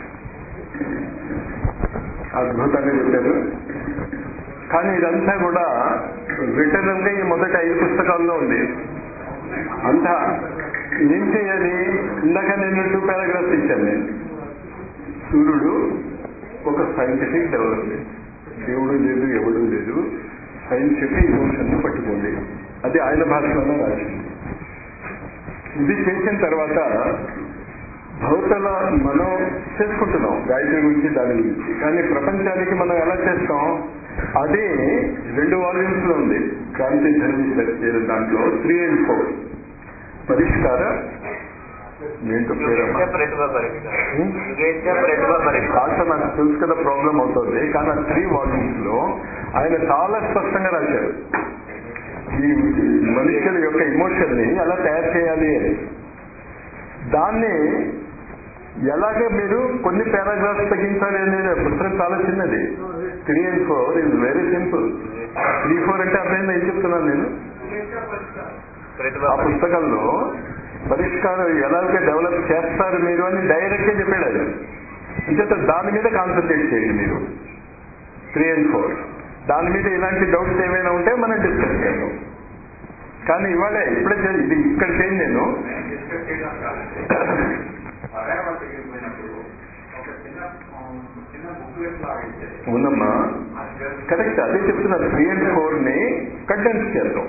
అద్భుతంగా చెప్పారు కానీ ఇదంతా కూడా రిటర్న్ గా ఈ మొదటి ఐదు పుస్తకాల్లో ఉంది అంతా ఏం చేయాలి ఇందాక నేను టూ పారాగ్రాఫ్స్ ఇచ్చాను నేను సూర్యుడు ఒక సైంటిఫిక్ డెవలప్మెంట్ దేవుడు లేదు ఎవడు లేదు సైంటిఫిక్ ఇమోషన్ పట్టుకోండి అది ఆయన భాషలోనే రాసింది ఇది చేసిన తర్వాత భౌతల మనం చేసుకుంటున్నాం గాయత్రి గురించి దాని గురించి కానీ ప్రపంచానికి మనం ఎలా చేస్తాం అది రెండు వాల్యూమ్స్ లో ఉంది క్రాంతి ధర్మి దాంట్లో త్రీ అండ్ ఫోర్ పరిష్కార ఏంటో పేరమ్మా ప్రతిభ పరిష్కారం హ్మ్? యుగేచ్ఛ ప్రతిభ పరిష్కారం కాస్త నాకు తెలుసు కదా ప్రాబ్లం అవుతుంది కానీ ఆ త్రీ వాల్యూమ్స్ లో ఆయన చాలా స్పష్టంగా రాశారు ఈ మనుషుల యొక్క ఇమోషన్ ని ఎలా తయారు చేయాలి అని దాన్ని ఎలాగ మీరు కొన్ని పారాగ్రాఫ్స్ తగ్గించాలి అనేది ఆ పుస్తకం చాలా చిన్నది three and four is very simple three four అంటే అర్థమైంది ఏం చెప్తున్నాను నేను ప్రతిభ ఆ పుస్తకంలో పరిష్కారం ఎలాగ డెవలప్ చేస్తారు మీరు అని డైరెక్ట్ గా చెప్పాడు అది అంచేత దాని మీద కాన్సన్ట్రేట్ చేయండి మీరు త్రీ అండ్ ఫోర్ దాని మీద ఇలాంటి డౌట్స్ ఏమైనా ఉంటే మనం డిస్కస్ చేద్దాం కానీ ఇవాళే ఇప్పుడే చే- ఇది ఇక్కడ చేయండి నేను నేను డిస్కస్ చేయడం కాదండి పర్యావరణ దగ్గరికి పోయినప్పుడు ఒక చిన్న ఆ, చిన్న బుక్లెట్ లాగా ఇచ్చేది ఉందమ్మా అది just కరెక్ట్ అదే చెప్తున్నారు త్రీ అండ్ ఫోర్ ని కంటెన్స్ చేద్దాం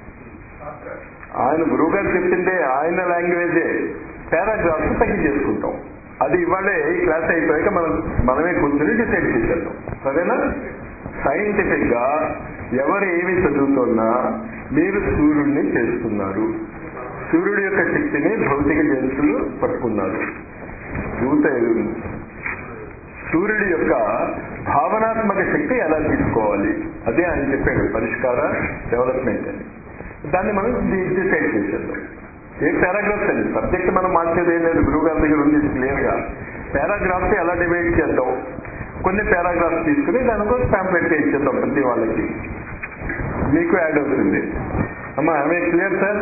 ఆయన గురువు గారు చెప్పిందే ఆయన లాంగ్వేజే పారాగ్రాఫ్స్ తగ్గించేసుకుంటాం అది ఇవాళే ఈ క్లాస్ అయిపోయాక మనం మనమే కూర్చొని డిసైడ్ చేసేద్దాం సరేనా సైంటిఫిక్ గా ఎవరు ఏమి చదువుతున్నా మీరు సూర్యుడిని చేస్తున్నారు సూర్యుడి యొక్క శక్తిని భౌతిక జంతువులు పట్టుకున్నారు యువత సూర్యుడి యొక్క భావనాత్మక శక్తి ఎలా తీసుకోవాలి అదే ఆయన చెప్పాడు పరిష్కార డెవలప్మెంట్ అని దాన్ని మనం డి- డిసైడ్ చేసేద్దాం ఏ పారాగ్రాఫ్స్ అండి సబ్జెక్ట్ మనం మార్చేది ఏం లేదు గురువు గారి దగ్గర ఉంది క్లియర్ గా పారాగ్రాఫ్స్ ఎలా డివైడ్ చేద్దాం కొన్ని పారాగ్రాఫ్స్ తీసుకుని దానికోసం ప్యాంప్లెట్ ఇచ్చేద్దాం ప్రతి వాళ్ళకి మీకు యాడ్ అవుతుంది అమ్మా ఆమె క్లియర్ సార్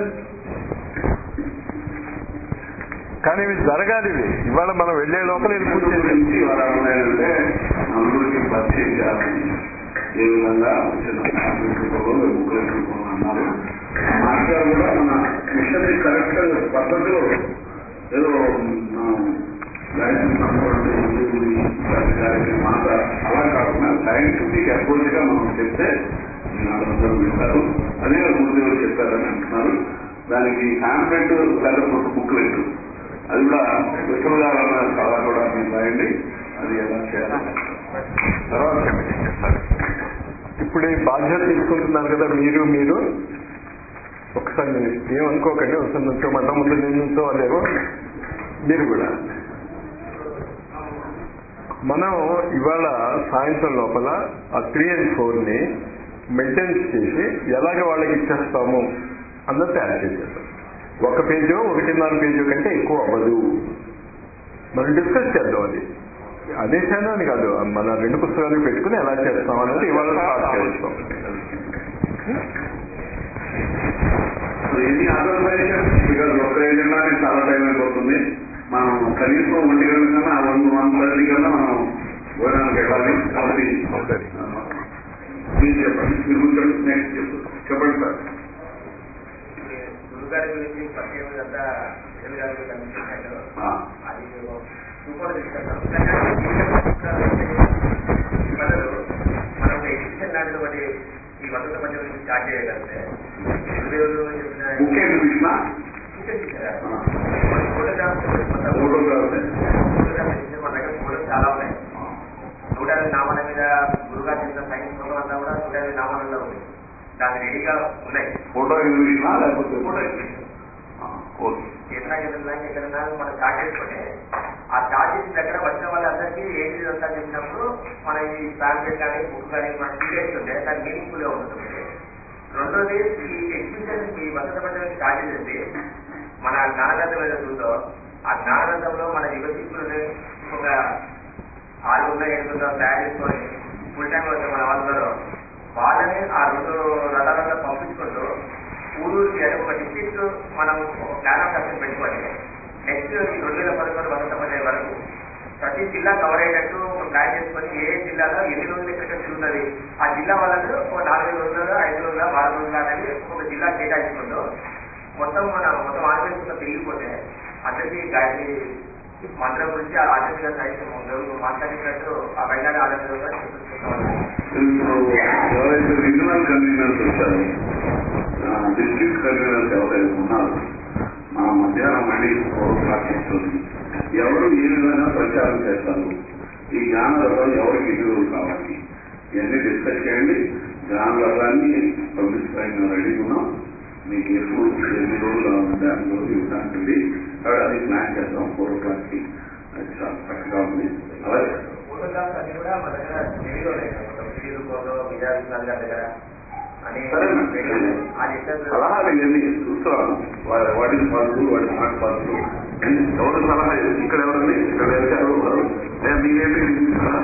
కానీ ఇవి జరగాలి ఇవి ఇవాళ మనం వెళ్లే లోపల ఇది పూర్తి చేసేది గురించి వారు ఏమన్నారంటే నలుగురికి పరిచయం చేయాలని ఏ విధంగా వచ్చిన రూపంలో బుక్లెట్ రూపంలో అన్నారు మాస్టర్ కూడా మన మిషన్ కరెక్ట్ పద్ధతిలో ఏదో మనం గాయత్రి సంపూర్ణ గాయత్రి మాట అలా కాకుండా సైంటిఫిక్ అప్రోచ్ గా మనం చెప్తే అందరూ వింటారు అదే గురుదేవులు చెప్పారని అంటున్నారు దానికి కాన్ఫెంట్ లేకపోతే బుక్లెట్ అది కూడా విష్ణువు గారు అన్న కళ కూడా మీరు రాయండి అది ఎలా చేయాలి తర్వాత కమిటీ చేస్తారు ఇప్పుడు ఈ బాధ్యత తీసుకుంటున్నారు కదా మీరు మీరు ఒకసారి మీరు ఏమనుకోకండి ఒకసారి నుంచోమన్నా ముందు నేను నుంచోవాలేమో మీరు కూడా మనం ఇవాళ సాయంత్రం లోపల ఆ త్రీ అండ్ ఫోర్ ని మెయింటైన్స్ చేసి ఎలాగ వాళ్ళకి ఇచ్చేస్తాము అన్నది తయారు చేసేద్దాం ఒక పేజో ఒకటిన్నర పేజో కంటే ఎక్కువ అవ్వదు మనం డిస్కస్ చేద్దాం అది అదేశాను అని కాదు మన రెండు పుస్తకాలు పెట్టుకుని ఎలా చేస్తాం అనేది ఇవాళ స్టార్ట్ చేస్తాం ఇది అదర్వైజేషన్ బికాజ్ ఒక ఏజెండానే చాలా టైం అయిపోతుంది మనం కనీసం ఒంటి గంట కన్నా వన్ వన్ థర్టీ కన్నా మనం భోజనానికి వెళ్ళాలి కాబట్టి సరే. ఆ, మీరు చెప్పండి మీరు కూర్చోండి నెక్స్ట్ చెప్పు చెప్పండి సార్ గురుగారి గురించి పరిచయం అంతా ఏమి గారి కనిపించాడు ఆ, అది ఇప్పుడు తీసుకెళ్తాం కానీ అది జీవిత పుస్తకాలు అంటే బదులు మనం ఒక ఎగ్జిబిషన్ లాంటిది ఒకటి ఈ వసంత పంచమి నుంచి స్టార్ట్ చేయగలిగితే గురుదేవులు చెప్పిన ముఖ్య కృష్ణ ఎగ్జిబిషన్ చేశారు. ఆ, ఫోటోగ్రాఫ్స్ మొత్తం ఫోటోగ్రాఫ్ ఫోటోగ్రాఫ్ ఎగ్జిబిషన్ మన దగ్గర ఫోటోస్ చాలా ఉన్నాయి నూట యాభై నామాల మీద గురుగా చేసిన సైన్స్ మొత్తం అంతా కూడా నూట యాభై నామాలలో ఉంది దాని రెడీగా ఉన్నాయి ఫోటో ఎగ్జిబిషన్ లేకపోతే ఫోటో ఎగ్జిబిషన్ ఆ, ఓకే ఎట్లా ఎక్కడన్నా ఎక్కడన్నా మనం స్టార్ట్ చేసుకుంటే ఆ స్టార్ట్ చేసిన దగ్గర వచ్చిన వాళ్ళందరికీ ఏంటి ఇదంతా చెప్పినప్పుడు మన ఈ ఫ్యామిలీ కానీ బుక్ కానీ మన డీటెయిల్స్ ఉంటే దాని మీనింగ్ఫుల్ గా ఉంటుంది రెండోది ఈ ఎగ్జిబిషన్ ఈ వసంత పండుగ స్టార్ట్ చేసేది మన జ్ఞానదంతం ఏదైతే ఉందో ఆ జ్ఞానదంతంలో మన యుగ శిల్పులని ఒక ఆరు ఉన్న ఏడు ఉన్న తయారు చేసుకొని ఫుల్ టైం వచ్చే మన వాళ్ళలో వాళ్ళని ఆ రెండు రథాలలో పంపించుకుంటూ ఊరూరికి అంటే ఒక డిస్ట్రిక్ట్ మనం ప్లాన్ ఆఫ్ యాక్షన్ పెట్టుకొని నెక్స్ట్ ఈ రెండు వేల పదకొండు వసంత పండుగ వరకు ప్రతి జిల్లా కవర్ అయ్యేటట్టు ఒక ప్లాన్ చేసుకొని ఏ ఏ జిల్లాలో ఎన్ని రోజులు ఎక్కడ తిరుగుతుంది ఆ జిల్లా వాళ్ళకు ఒక నాలుగైదు రోజులు ఐదు రోజుల వారం రోజులు అనేది ఒక జిల్లా కేటాయించుకుంటూ మొత్తం మన మొత్తం ఆంధ్రప్రదేశ్ తిరిగిపోతే అందరికీ గాయత్రి మంత్రం గురించి ఆ ఆధ్యాత్మిక సాహిత్యం మాట్లాడినట్టు ఆ బయలాడి ఆధ్యాత్మిక ఇప్పుడు ఎవరైతే రీజనల్ కన్వీనర్స్ వచ్చారో డిస్ట్రిక్ట్ కన్వీనర్స్ ఎవరైతే ఉన్నారో మన మధ్యాహ్నం మళ్ళీ ఫోర్ క్లాక్ ఇస్తుంది ఎవరు ఏ విధంగా ప్రచారం చేస్తారు ఈ జ్ఞాన రథాలు ఎవరికి ఎన్ని రోజులు కావాలి ఇవన్నీ డిస్కస్ చేయండి జ్ఞాన రథాన్ని పంపించడానికి రెడీ ఉన్నాం మీకు ఎప్పుడు ఎన్ని రోజులు కావాలంటే అన్ని రోజులు ఇవ్వడానికి కాబట్టి అది ప్లాన్ చేద్దాం ఫోర్ ఓ క్లాక్కి అది చాలా చక్కగా ఉంది అలా చేద్దాం ఫోటోగ్రాఫ్స్ అన్ని కూడా మన దగ్గర రెడీగా ఉన్నాయి మొత్తం వీడియో ఫోటో విజయ విశ్వనాథ్ గారి దగ్గర అని సరే మేడం. రెడీ ఉన్నాయి. ఆ డిస్టెన్స్ సలహాలు ఇవన్నీ చూస్తున్నాను వా- వాటికి పాల్పు వాటి నాట్ పాల్పు ఎవరు సలహా ఇక్కడ ఎవరండి ఇక్కడ వెళ్తారు ఎవరు ఏ, మీరేంటి ఆ?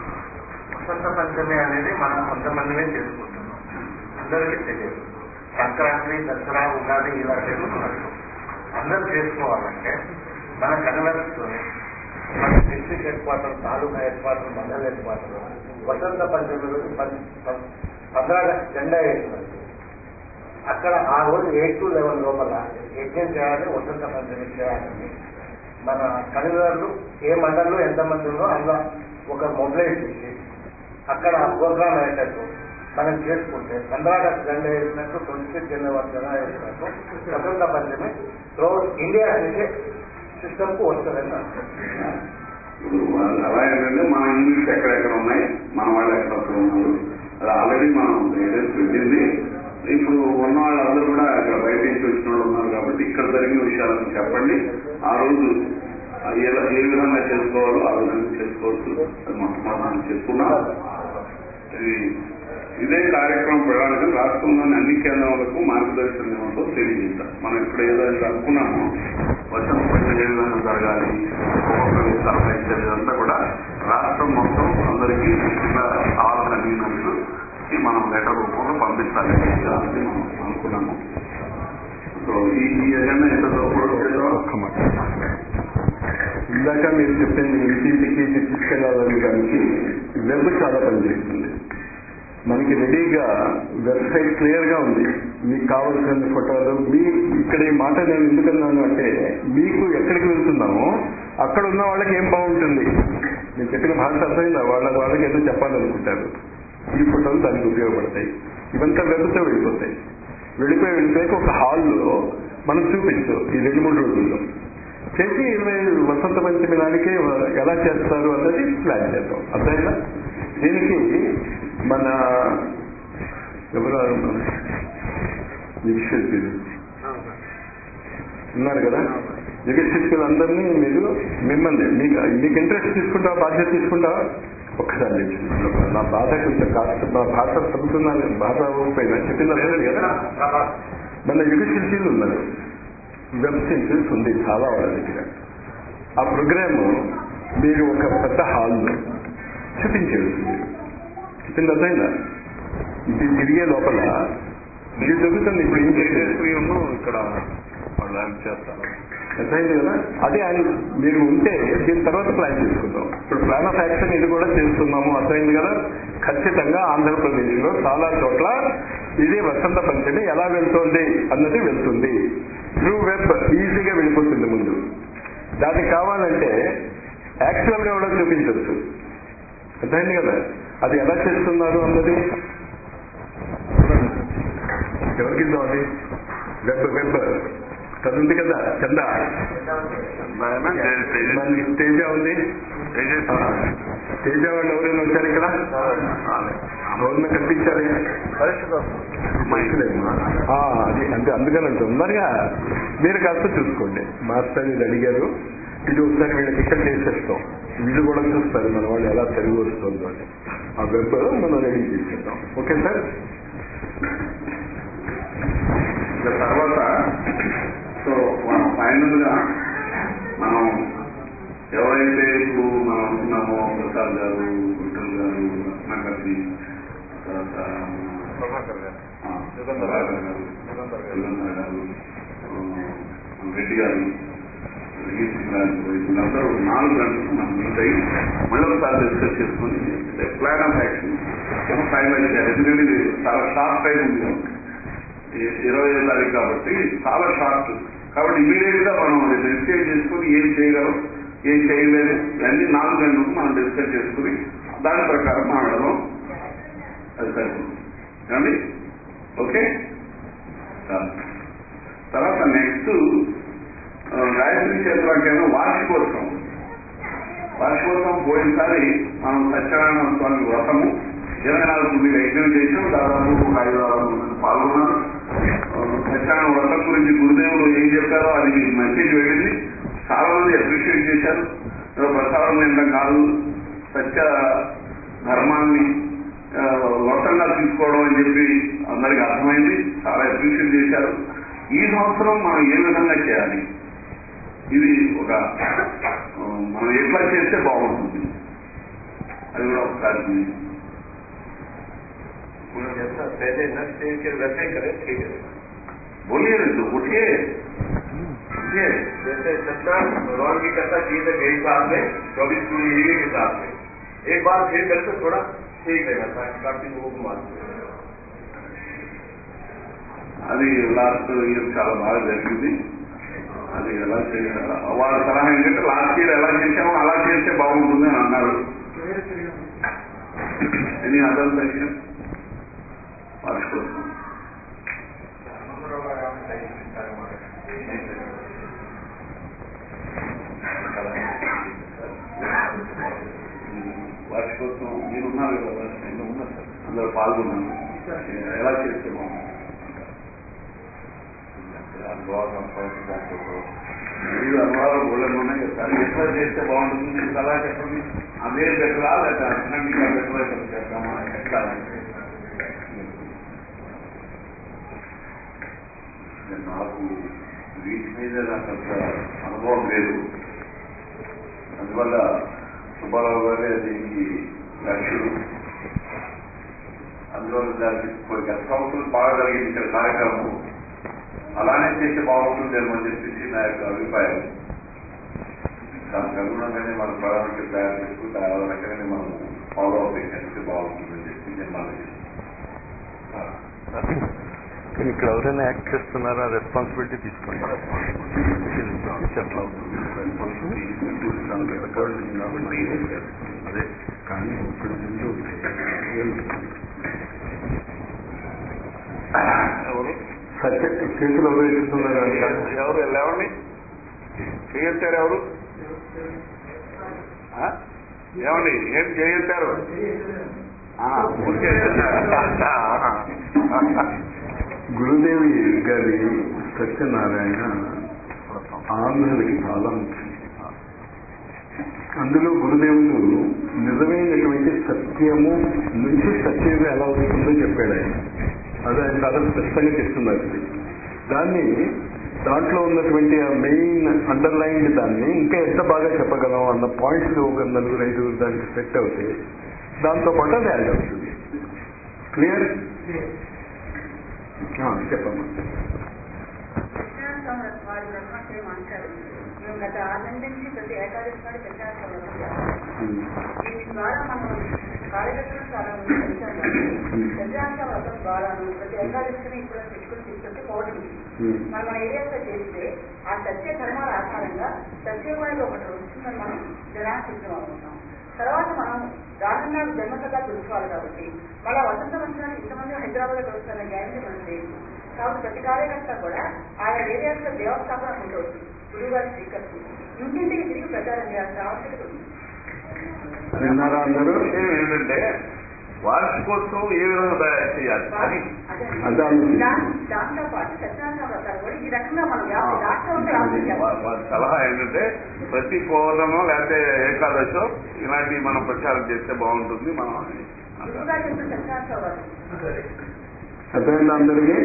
వసంత పంచమి అనేది మనం కొంతమందినే చేసుకుంటున్నాం అందరికీ తెలియదు సంక్రాంతి దసరా ఉగాది ఇలా చేసుకున్నట్టు అందరూ చేసుకోవాలంటే మన కన్వెన్స్ మన district headquarter taluka headquarter మండల హెడ్ క్వార్టర్ వసంత పంచమి రోజు పం- పం- పంద్రా ఆగస్టు జెండా వేసినట్టు అక్కడ ఆ రోజు ఎయిట్ టు లెవెన్ లోపల యజ్ఞం చేయాలి వసంత పంచమి చేయాలని మన కన్వీనర్లు ఏ మండలంలో ఎంతమంది ఉందో అందులో ఒక మొబైలైజ్ చేసి అక్కడ ఆ ప్రోగ్రామ్ అయ్యేటట్టు మనం చేసుకుంటే పంద్రాగస్టు జెండా వేసినట్టు ట్వంటీ సిక్స్ జనవరి జెండా వేసినట్టు స్వతంత్ర పంచమి త్రో ఇండియా నుంచి సిస్టమ్ కు వస్తుందని అనుకుంటున్నాను. ఇప్పుడు వాళ్ళు అలా ఏంటంటే మన యూనిట్స్ ఎక్కడెక్కడ ఉన్నాయి మన వాళ్ళు ఎక్కడెక్కడ ఉన్నారు అది ఆల్రెడీ మనం గైడెన్స్ పెట్టింది ఇప్పుడు ఉన్న వాళ్ళందరూ కూడా ఇక్కడ బయట నుంచి వచ్చిన వాళ్ళు ఉన్నారు కాబట్టి ఇక్కడ జరిగిన విషయాలను చెప్పండి ఆ రోజు ఏ ఏ విధంగా చేసుకోవాలో ఆ విధంగా చేసుకోవచ్చు అది మొట్టమొదటి మనం చెప్పుకున్నాం ఇది ఇదే కార్యక్రమం ప్రణాళిక రాష్ట్రంలోని అన్ని కేంద్రాలకు మార్గదర్శనం ఇవ్వడంతో తెలియజేద్దాం మనం ఇక్కడ ఏదైతే అనుకున్నామో వర్షం పడిన ఏ విధంగా జరగాలి ఒక్కొక్కరికి సలహా ఇచ్చేది ఇదంతా కూడా రాష్ట్రం మొత్తం అందరికీ కింద ఆల్ కన్వీనర్స్ కి మనం లెటర్ రూపంలో పంపించాలి అది మనం అనుకున్నాము సో ఈ ఈ ఎజెండా ఎంత ఒక్క మాట ఇందాక మీరు చెప్పింది ఇంటింటికి తీసుకెళ్లాలని దానికి వెబ్ చాలా పనిచేస్తుంది మనకి రెడీగా వెబ్సైట్ క్లియర్ గా ఉంది మీకు కావాల్సిన ఫోటోలు మీ ఇక్కడ ఈ మాట నేను ఎందుకన్నాను అంటే మీకు ఎక్కడికి వెళ్తున్నామో అక్కడ ఉన్న వాళ్ళకి ఏం బాగుంటుంది నేను చెప్పిన భాష అర్థమైందా వాళ్ళ వాళ్ళకి ఏదో చెప్పాలనుకుంటారు ఈ ఫోటోలు దానికి ఉపయోగపడతాయి ఇవంతా వెబ్తో వెళ్ళిపోతాయి వెళ్ళిపోయి వెళ్ళిపోయాక ఒక హాల్లో మనం చూపించు ఈ రెండు మూడు రోజుల్లో చేసి ఇరవై వసంత పంచమి నాటికి ఎలా చేస్తారు అన్నది ప్లాన్ చేద్దాం అర్థమైందా దీనికి మన ఎవరు యుగశిల్పులు ఉన్నారు కదా యుగశిల్పులందరినీ మీరు మిమ్మల్ని మీకు మీకు ఇంట్రెస్ట్ తీసుకుంటావా బాధ్యత తీసుకుంటావా ఒక్కసారి లేచి నా బాధ కొంచెం కాస్త నా భాష చదువుతున్నాను భాష అవ్వకపోయినా చెప్పింది అర్థమైంది కదా మన యుగ శిల్పీలు ఉన్నారు వెబ్ శిల్పీస్ ఉంది చాలా వాళ్ళ దగ్గర ఆ ప్రోగ్రామ్ మీరు ఒక పెద్ద హాల్లో చూపించవచ్చు మీరు చెప్పింది అర్థమైందా ఇది తిరిగే లోపల ఇది జరుగుతుంది ఇప్పుడు ఏం చేసేసి ఇక్కడ వాళ్ళు హెల్ప్ చేస్తారు అర్థమైంది కదా అదే ఆయన మీరు ఉంటే దీని తర్వాత ప్లాన్ చేసుకుందాం ఇప్పుడు ప్లాన్ ఆఫ్ యాక్షన్ ఇది కూడా చేస్తున్నాము అర్థమైంది కదా ఖచ్చితంగా ఆంధ్రప్రదేశ్ లో చాలా చోట్ల ఇది వసంత పంచమి ఎలా వెళ్తోంది అన్నది వెళ్తుంది త్రూ వెబ్ ఈజీగా వెళ్ళిపోతుంది ముందు దానికి కావాలంటే యాక్చువల్ గా కూడా చూపించవచ్చు అర్థమైంది కదా అది ఎలా చేస్తున్నారు అన్నది ఎవరికి ఇద్దాం అది వెబ్ వెబ్ చదువుంది కదా చందా మన తేజ ఉంది ఆ, తేజ వాళ్ళు ఎవరైనా వచ్చారు ఇక్కడ ఎవరైనా కనిపించాలి మంచిదేమ్మా. ఆ, అది అంటే అందుకని అంటే ఉన్నారుగా మీరు కాస్త చూసుకోండి మాస్టర్ ఇది అడిగారు ఇది ఒకసారి వీళ్ళకి ఇక్కడ చేసేస్తాం వీళ్ళు కూడా చూస్తారు మన వాళ్ళు ఎలా తెలుగు వస్తుందో అని ఆ వెబ్ మనం రెడీ చేసేద్దాం ఓకే సార్ ఇక తర్వాత సో మనం ఫైనల్ గా మనం ఎవరైతే ఇప్పుడు మనం అనుకున్నామో ప్రసాద్ గారు గుంటూరు గారు రత్నాకర్జీ తర్వాత ప్రభాకర్ గారు ఆ, ప్రభాకర్ గారు యుగంధర్ గారు ఆ, మన రెడ్డి గారు వీళ్ళందరూ నాలుగు గంటలకు మనం మీట్ అయ్యి మళ్ళీ ఒకసారి డిస్కస్ చేసుకుని ప్లాన్ ఆఫ్ యాక్షన్ ఫైనల్ చేయాలి ఎందుకంటే ఇది చాలా షార్ట్ టైం ఉంది కాబట్టి. ఈ ఇరవై ఐదు తారీఖు కాబట్టి చాలా షార్ట్ కాబట్టి ఇమీడియట్ గా మనం డిస్కస్ చేసుకుని ఏం చేయగలం ఏం చేయలేదు ఇవన్నీ నాలుగు గంటలకు మనం డిస్కస్ చేసుకుని దాని ప్రకారం మనం వెళదాం అది సరిపోతుంది ఏమండి ఓకే చాలు. తర్వాత నెక్స్ట్ గాయత్రి క్షేత్రానికైనా వార్షికోత్సవం వార్షికోత్సవం పోయినసారి మనం సత్యనారాయణ స్వామి వ్రతము ఇరవై నాలుగు మీరు యజ్ఞం చేసాం దాదాపు ఒక ఐదు ఆరు మంది పాల్గొన్నారు ఆ, సత్యనారాయణ వ్రతం గురించి గురుదేవులు ఏం చెప్పారో అది మీకు మెసేజ్ వెళ్ళింది చాలా మంది అప్రిషియేట్ చేశారు ఏదో ప్రసాదం నిండా కాదు సత్య ధర్మాన్ని ఆ, వ్రతంగా తీసుకోవడం అని చెప్పి అందరికి అర్థమైంది చాలా అప్రిషియేట్ చేశారు ఈ సంవత్సరం మనం ఏ విధంగా చేయాలి ఇది ఒక ఆ, మనం ఎట్లా చేస్తే బాగుంటుంది అది కూడా ఒకసారి మీరు जैसा पहले न स्टेज के वैसे ही करें ठीक है बोलिए नहीं तो उठिए उठिए जैसे सत्ता भगवान की कथा की है मेरे साथ में चौबीस पूरी के साथ में एक बार फिर कर तो थोड़ा ठीक रहेगा ताकि काफी लोगों को मालूम हो। అది లాస్ట్ ఇయర్ చాలా బాగా జరిగింది అది ఎలా చేయాలి వాళ్ళ సలహా ఏంటంటే లాస్ట్ ఇయర్ ఎలా చేసామో అలా చేస్తే బాగుంటుంది అని అన్నారు ఎనీ అదర్ సెక్షన్ వార్షికోత్సవం వార్షికోత్సవం మీరు ఉన్నారు కదా నేను ఉన్నారు సార్ అందరూ పాల్గొన్నాను ఎలా చేస్తే బాగుంటుంది మీరు అనుభవాలు గోళ్ళలో ఉన్నాయి కదా సార్ ఎట్లా చేస్తే బాగుంటుంది మీరు సలహా చెప్పండి అదే బెటరా లేకపోతే అంతకంటే ఇంకా బెటరా ఎట్లా చేద్దామా ఎట్లా నాకు వీటి మీద నాకు అంత అనుభవం లేదు అందువల్ల సుబ్బారావు గారే దీనికి లక్ష్యుడు అందువల్ల దానికి కొన్ని గత సంవత్సరాలు బాగా జరిగింది ఇక్కడ కార్యక్రమం అలానే చేస్తే బాగుంటుందేమో అని చెప్పేసి నా యొక్క అభిప్రాయం దానికి అనుగుణంగానే మన ప్రణాళిక తయారు చేసుకుంటే ఆ రకంగానే మనం ఫాలో అప్ చేస్తే బాగుంటుందని చెప్పి నేను మనం కానీ ఇక్కడ ఎవరైనా యాక్ట్ చేస్తున్నారా రెస్పాన్సిబిలిటీ తీసుకోండి సెటిల్ అవుతుంది అదే కానీ ఇప్పుడు ముందు ఎవరు సత్య చేతులు ఎవరు ఎత్తుతున్నారు ఎవరు లేవండి చేయొచ్చారు ఎవరు ఆ? ఏమండి ఏం చేయొచ్చారు ఆ, ఊరికే గురుదేవి గారి సత్యనారాయణ ఆంధ్రులకి చాలా ముఖ్యం అందులో గురుదేవుడు నిజమైనటువంటి సత్యము నుంచి సత్యం ఎలా వస్తుందో చెప్పాడు ఆయన అది ఆయన చాలా స్పష్టంగా చెప్తున్నారు ఇది. దాన్ని దాంట్లో ఉన్నటువంటి ఆ మెయిన్ అండర్లైన్ దాన్ని ఇంకా ఎంత బాగా చెప్పగలం అన్న పాయింట్స్ ఒక నలుగురు ఐదుగురు దానికి సెట్ అవుతాయి దాంతో పాటు అది యాడ్ అవుతుంది క్లియర్ చెప్పమ్మా కృష్ణాస్వామి వారి బ్రహ్మశ్రీ అంటారు మేము గత ఆరు నెలల నుంచి ప్రతి ఏకాదశి నాడు కృష్ణాస్వామి వ్రతం చేస్తాం. దీని ద్వారా మనం కార్యకర్తలు చాలా మంది పెంచాలి కృష్ణాస్వామి వ్రతం ద్వారా ప్రతి ఏకాదశిని ఇప్పుడు పెట్టుకుని తీసుకొచ్చి పౌర్ణమి మనం మన ఏరియాలో చేస్తే ఆ సత్య ధర్మాల ఆధారంగా సత్యవాయులు ఒకటి వస్తుందని మనం జనానికి సిద్ధం అవుతున్నాం తర్వాత మనం రానున్న జన్మకథ తెలుసుకోవాలి కాబట్టి మళ్ళా వసంత పంచడానికి ఇంతమంది హైదరాబాద్ కలుస్తున్న గ్యారంటీ మనకు లేదు కాబట్టి ప్రతి కార్యకర్త కూడా ఆయా ఏరియాస్ లో దేవస్థాపన ఉంటుంది గురువు గారి స్వీకరించి ఇంటింటికి తిరిగి ప్రచారం చేయాల్సిన ఆవశ్యకత ఉంది విన్నారా అందరూ విషయం ఏంటంటే వార్షికోత్సవం ఏ విధంగా తయారు చేయాలి అది అదే అదే ఆలోచన. దాని- దాంతో పాటు సత్యనారాయణ వ్రతాలు కూడా ఈ రకంగా మనం వ్యాప్తి రాష్ట్రం అంతా వ్యాప్తి చేయాలి వా- వారి సలహా ఏంటంటే ప్రతి పౌర్ణమో లేకపోతే ఏకాదశో ఇలాంటివి మనం ప్రచారం చేస్తే బాగుంటుంది మనం అని అంటారు. గురువు గారు చెప్పిన సత్యనారాయణ వ్రతం అర్థమైందా అందరికీ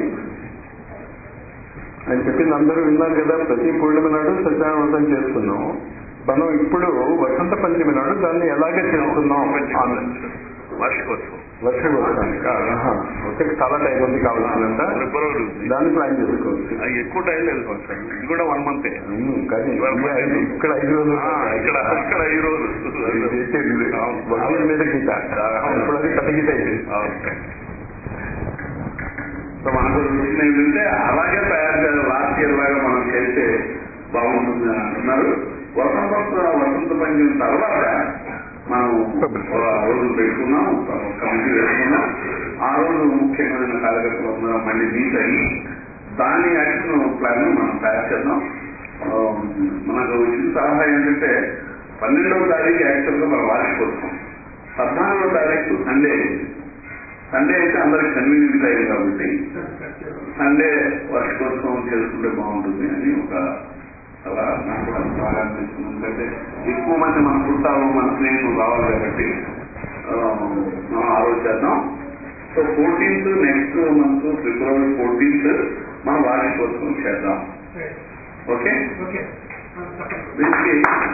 ఆయన చెప్పింది అందరూ విన్నారు కదా ప్రతి పూర్ణిమ నాడు సత్యనారాయణ వ్రతం చేస్తున్నాం మనం ఇప్పుడు వసంత పంచమి నాడు దాన్ని ఎలాగే చేస్తున్నాం అన్న- వార్షికోత్సవం వర్షగోత్సవానికి ఆహా. ఓకే చాలా టైం ఉంది కావాల్సిందంట ఫిబ్రవరి ఉంది. దాన్ని ప్లాన్ చేసుకోవచ్చు అది ఎక్కువ టైం లేదు ఫంక్షన్ ఇది కూడా వన్ మంతే అవును, కానీ ఇవాళ ఈ ఐదు- ఇక్కడ ఐదు రోజులు ఆ, ఇక్కడ ఇక్కడ ఈ రోజు ఇది చేసేది ఇది. వడ్డీ మీద గీత ఇప్పుడు అది పెద్ద గీత ఇది అవును. సో మనకు రుచి ఏంటంటే అలాగే తయారు చేయాలి లాస్ట్ ఇయర్ లాగా మనం చేస్తే బాగుంటుంది అని అంటున్నారు వసంత వసంత పంచమి తర్వాత మనం ఆ రోజు పెట్టుకున్నాం కమిటీ పెట్టుకున్నాం ఆ రోజు ముఖ్యమైన కార్యకర్తలు అందరం మళ్ళీ మీట్ అయ్యి దాని యాక్షన్ ప్లాన్ మనం తయారు చేద్దాం ఆ, మనకు వచ్చిన సలహా ఏంటంటే పన్నెండవ తారీఖు యాక్చువల్ గా మనం వార్షికోత్సవం పద్నాలుగో తారీఖు సండే సండే అయితే అందరికి కన్వీనియంట్ అయ్యింది కాబట్టి సండే వార్షికోత్సవం చేసుకుంటే బాగుంటుంది అని ఒక అలా నాకు కూడా బాగా అనిపిస్తుంది ఎందుకంటే ఎక్కువ మంది మన చుట్టాలు మన స్నేహితులు రావాలి కాబట్టి ఆ, మనం ఆలోచిద్దాం so fourteenth next month February fourteenth మనం వార్షికోత్సవం చేద్దాం ఓకే దీనికి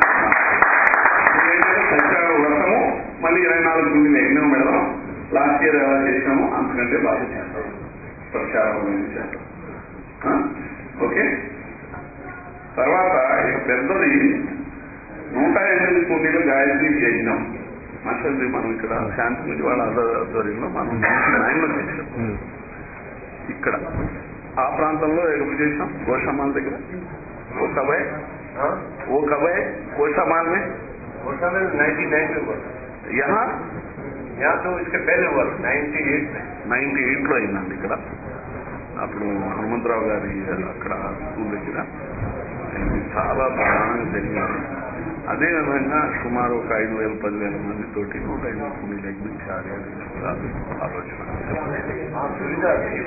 ఏంటంటే సత్యాగ్రహ వ్రతము మళ్ళీ ఇరవై నాలుగు కుండీలు యజ్ఞం పెడదాం లాస్ట్ ఇయర్ ఎలా చేసామో అంతకంటే బాగా చేస్తాం ప్రచారం అనేది చేస్తాం ఆ? ఓకే తర్వాత ఇక పెద్దది నూట ఎనిమిది కుండీలు గాయత్రి యజ్ఞం అసలు మనం ఇక్కడ శాంతి వాళ్ళ ఆధ్వర్యంలో మనం నైన్ లో చేసాం ఇక్కడ ఆ ప్రాంతంలో ఎప్పుడు చేసాం గోషమాల దగ్గర ఓ కబాయ్ ఓ కబాయ్ గోషమాల్ మే वर्षा में नाइन्टी नाइन में हुआ యహా यहाँ तो इसके पहले हुआ नाइन्टी एट में నైన్టీ ఎయిట్ లో అయిందండి ఇక్కడ అప్పుడు హనుమంతరావు గారి అక్కడ స్కూల్ దగ్గర ఇది చాలా ప్రధానంగా జరిగింది అదే విధంగా సుమారు ఒక ఐదు వేల పదివేల మంది తోటి నూట ఐదు కుండీలు యజ్ఞించాలి అనేది కూడా ఆలోచన हाँ सुविधा थी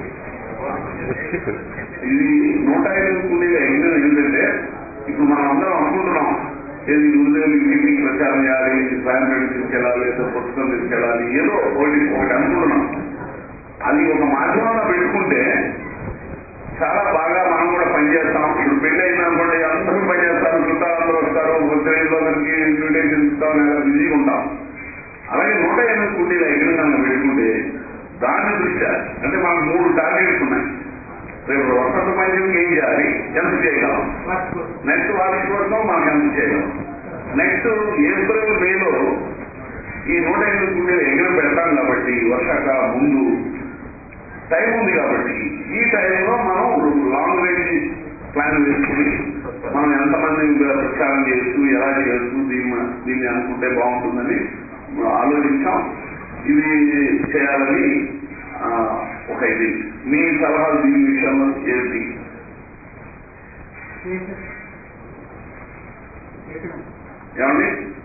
ఇది నూట ఐదు కుండీల యజ్ఞం ఏంటంటే ఇప్పుడు మనం అందరం అనుకుంటున్నాం ఏది గురుదేవులు ఇంటికి ప్రచారం చేయాలి స్వయం తీసుకెళ్ళాలి లేదా పుస్తకం తీసుకెళ్ళాలి ఏదో ఒకటి ఒకటి అనుకుంటున్నాం అది ఒక మాధ్యమంలో పెట్టుకుంటే చాలా బాగా మనం కూడా పనిచేస్తాం ఇప్పుడు పెళ్లి అయినా అనుకోండి అందరూ పనిచేస్తారు చుట్టాలందరూ వస్తారు ఉత్తరేళ్ళకి ఇన్విటేషన్ ఇస్తాం లేదా బిజీగా ఉంటాం అలాగే నూట ఎనిమిది కుండీల యజ్ఞం కనుక పెట్టుకుంటే దాని దృష్ట్యా అంటే మనకు మూడు టార్గెట్స్ ఉన్నాయి రేపు వసంత పంచమికి ఏం చేయాలి ఎంత చేయగలం నెక్స్ట్ వార్షికోత్సవం మనకు ఎంత చేయగలం నెక్స్ట్ ఏప్రిల్ మేలో ఈ నూట ఎనిమిది కుండీలు ఎగిరి పెడతాం కాబట్టి వర్షాకాల ముందు టైం ఉంది కాబట్టి ఈ టైంలో మనం లాంగ్ రేంజ్ ప్లాన్ వేసుకుని మనం ఎంతమంది ప్రచారం చేయొచ్చు ఎలా చేయొచ్చు దీన్ని దీన్ని అనుకుంటే బాగుంటుందని ఆలోచించాం ఇది చేయాలని ఆ, ఒక ఇది మీ సలహాలు దీని విషయంలో ఏంటి ఏమండి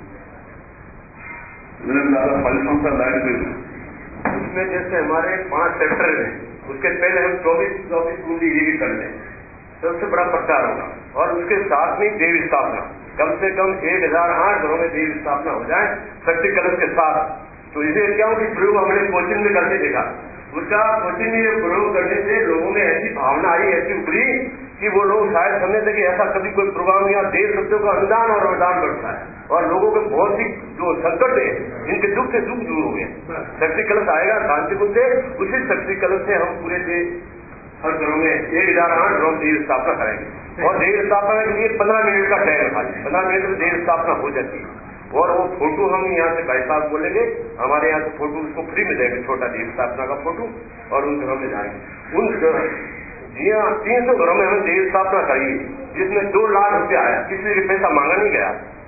ఎందుకంటే దాదాపు పది సంవత్సరాలు దాటిపోయింది उसमें जैसे हमारे पांच सेक्टर हैं उसके पहले हम चौबीस चौबीस बूंदी ये भी कर लें सबसे बड़ा प्रचार होगा और उसके साथ में देवी स्थापना कम से कम एक हजार आठ घरों में देवी स्थापना हो जाए शक्ति कलश के साथ तो इसे क्या कि प्रयोग हमने कोचिंग में करके देखा उसका कोचिंग में ये प्रयोग करने से लोगों में ऐसी भावना आई ऐसी उभरी कि वो लोग शायद समझते कि ऐसा कभी कोई प्रोग्राम या देश शब्दों का अनुदान और वरदान बढ़ता है और लोगों के बहुत ही जो संकट है इनके दुख से दुख दूर हो गए शक्ति कलश आएगा शांतिपुर से उसी शक्ति कलश से हम पूरे देश हर घरों में एक हजार आठ घरों में देव स्थापना करेंगे और देव स्थापना के लिए पंद्रह मिनट का टाइम रखा पंद्रह मिनट में देव स्थापना हो जाती है और वो फोटो हम यहाँ से भाई साहब बोलेंगे हमारे यहाँ से फोटो उसको फ्री में देंगे छोटा देव स्थापना का फोटो और उन घरों में जाएंगे उन घ- जी हाँ तीन सौ घरों में हमने देव स्थापना करी जिसमें दो लाख रुपया आया किसी से पैसा मांगा नहीं गया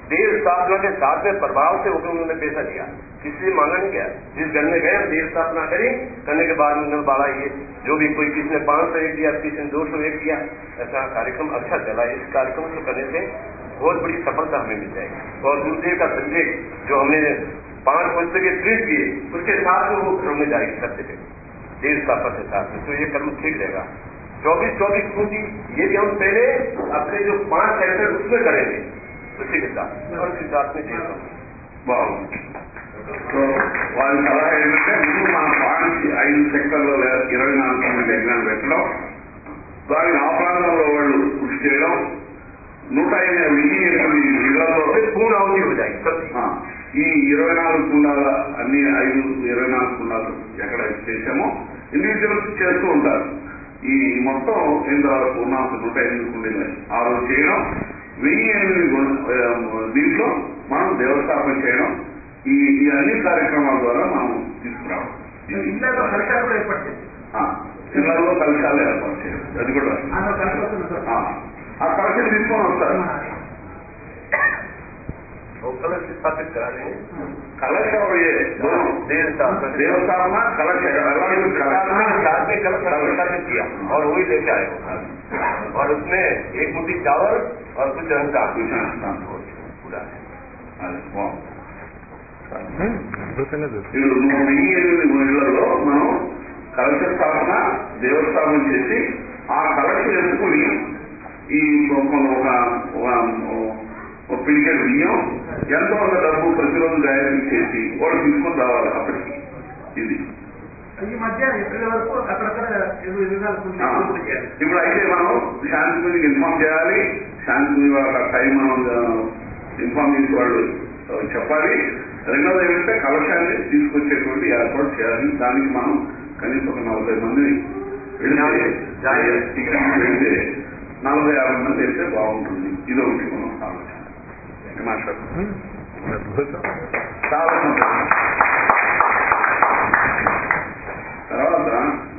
देव स्थापना के साथ में प्रभाव से हुक्म उन्होंने पैसा दिया किसी से मांगा नहीं गया जिस घर में गए हम देव स्थापना करी करने के बाद उन्होंने बाड़ा ये जो भी कोई किसी ने पांच सौ एक दिया किसी ने दो सौ एक दिया ऐसा कार्यक्रम अच्छा चला इस कार्यक्रम को करने से बहुत बड़ी सफलता हमें मिल जाएगी और गुरुदेव का संदेश जो हमने पांच पुस्तकें ट्रीट किए उसके साथ में वो क्रम में जाएगी सबसे पहले देव स्थापना के साथ में तो ये कर्म ठीक रहेगा चौबीस चौबीस पूंजी ये भी हम पहले अपने जो पांच सेक्टर उसमें करेंगे उसी के साथ और उसके साथ में देव బాగుంది సో వాళ్ళ సలహా ఏంటంటే ముందు మన పాయింట్ ఐదు సెక్టర్లో ఇరవై నాలుగు తొమ్మిది ఎగ్జామ్ పెట్టడం దానికి ఆ ప్రాంతంలో వాళ్ళు కృషి చేయడం నూట ఎనిమిది వెయ్యి ఎనిమిది ఇళ్లలో पूर्ण अवधि हो जाएगी सब ఆ, ఈ ఇరవై నాలుగు కుండాల అన్ని ఐదు ఇరవై నాలుగు కుండాలు ఎక్కడ చేసామో ఇండివిజువల్స్ చేస్తూ ఉంటారు ఈ మొత్తం ఇంతవరకు ఉన్న నూట ఎనిమిది కుండీలు ఆ రోజు చేయడం వెయ్యి ఎనిమిది గుణ- ఆ, దీంట్లో మనం దేవస్థాపన చేయడం ఈ ఈ అన్ని కార్యక్రమాల ద్వారా మనం తీసుకురావడం ఇళ్ళలో కలెక్టర్ కూడా ఏర్పాటు చేసి ఆ, ఇళ్లలో కలశాలు ఏర్పాటు చేయడం అది కూడా అందులో కలిసి వస్తుంది సార్ ఆ, ఆ కలశం తీసుకొని వస్తారు वो कलश स्थापित करा देंगे కలశం ఏ देव स्थापना के దేవస్థాపన కలశ అలాగే साथ में కలశం साथ में कलश स्थापित किया और वही लेके आए और उसमें एक मुट्ठी चावल और कुछ अहंकार पूरा అది బాగుంది. అద్భుతంగా చూస్తుంది ఇప్పుడు నువ్వు వెయ్యి ఎనిమిది ఇళ్లలో మనం కలశ స్థాపన దేవస్థాపన చేసి ఆ కలశం ఎత్తుకుని ఈ ఒక ఒక ఒక- ఒక పిడికెట్ బియ్యం ఎంతో కొంత డబ్బు ప్రతిరోజు గాయత్రి చేసి వాళ్ళు తీసుకొని రావాలి అప్పటికి ఇది ఈ మధ్య ఏప్రిల్ వరకు అక్కడక్కడ ఎనిమిది విధాలు కొన్ని ఆ. పూర్తి చేయాలి ఇప్పుడు అయితే మనం శాంతి గురించి ఇన్ఫార్మ్ చేయాలి శాంతి గురించి వాళ్ళ టైం మనం ఇన్ఫార్మ్ చేసి వాళ్ళు ఆ, చెప్పాలి రెండోది ఏంటంటే కలశాన్ని తీసుకొచ్చేటువంటి ఏర్పాటు చేయాలి దానికి మనం కనీసం ఒక నలభై మంది వెళితే ఇక్కడ వెళితే నలభై యాభై మంది వెళ్తే బాగుంటుంది ఇది ఒకటి మనం ఆలోచన మాస్టర్ అద్భుతం చాలా సంతోషం తర్వాత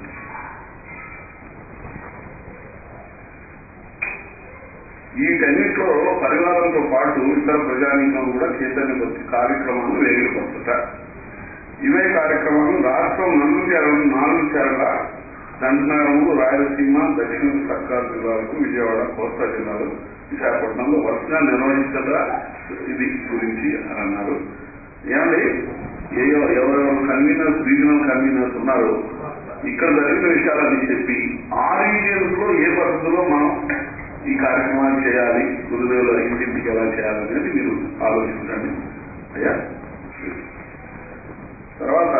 వీటన్నిటిలో పరివారంతో పాటు ఇతర ప్రజానీకం కూడా చైతన్య భక్తి కార్యక్రమాలు వేగిరపరచుట ఇవే కార్యక్రమాలు రాష్ట్రం నాలుగు చేరలు నాలుగు చేరల దండనగరము రాయలసీమ దక్షిణ సర్కార్ జిల్లాలకు విజయవాడ కోస్తా జిల్లాలు విశాఖపట్నంలో వరుసగా నిర్వహించగా ఇది గురించి అని అన్నారు ఏమండి ఏ ఎవరెవరు కన్వీనర్స్ రీజనల్ కన్వీనర్స్ ఉన్నారో ఇక్కడ జరిగిన విషయాలన్నీ చెప్పి ఆ రీజియన్స్ లో ఏ పద్ధతిలో మనం ఈ కార్యక్రమాలు చేయాలి గురుదేవుల ఇంటింటికి ఎలా చేయాలనేది మీరు ఆలోచించండి అయ్యా తర్వాత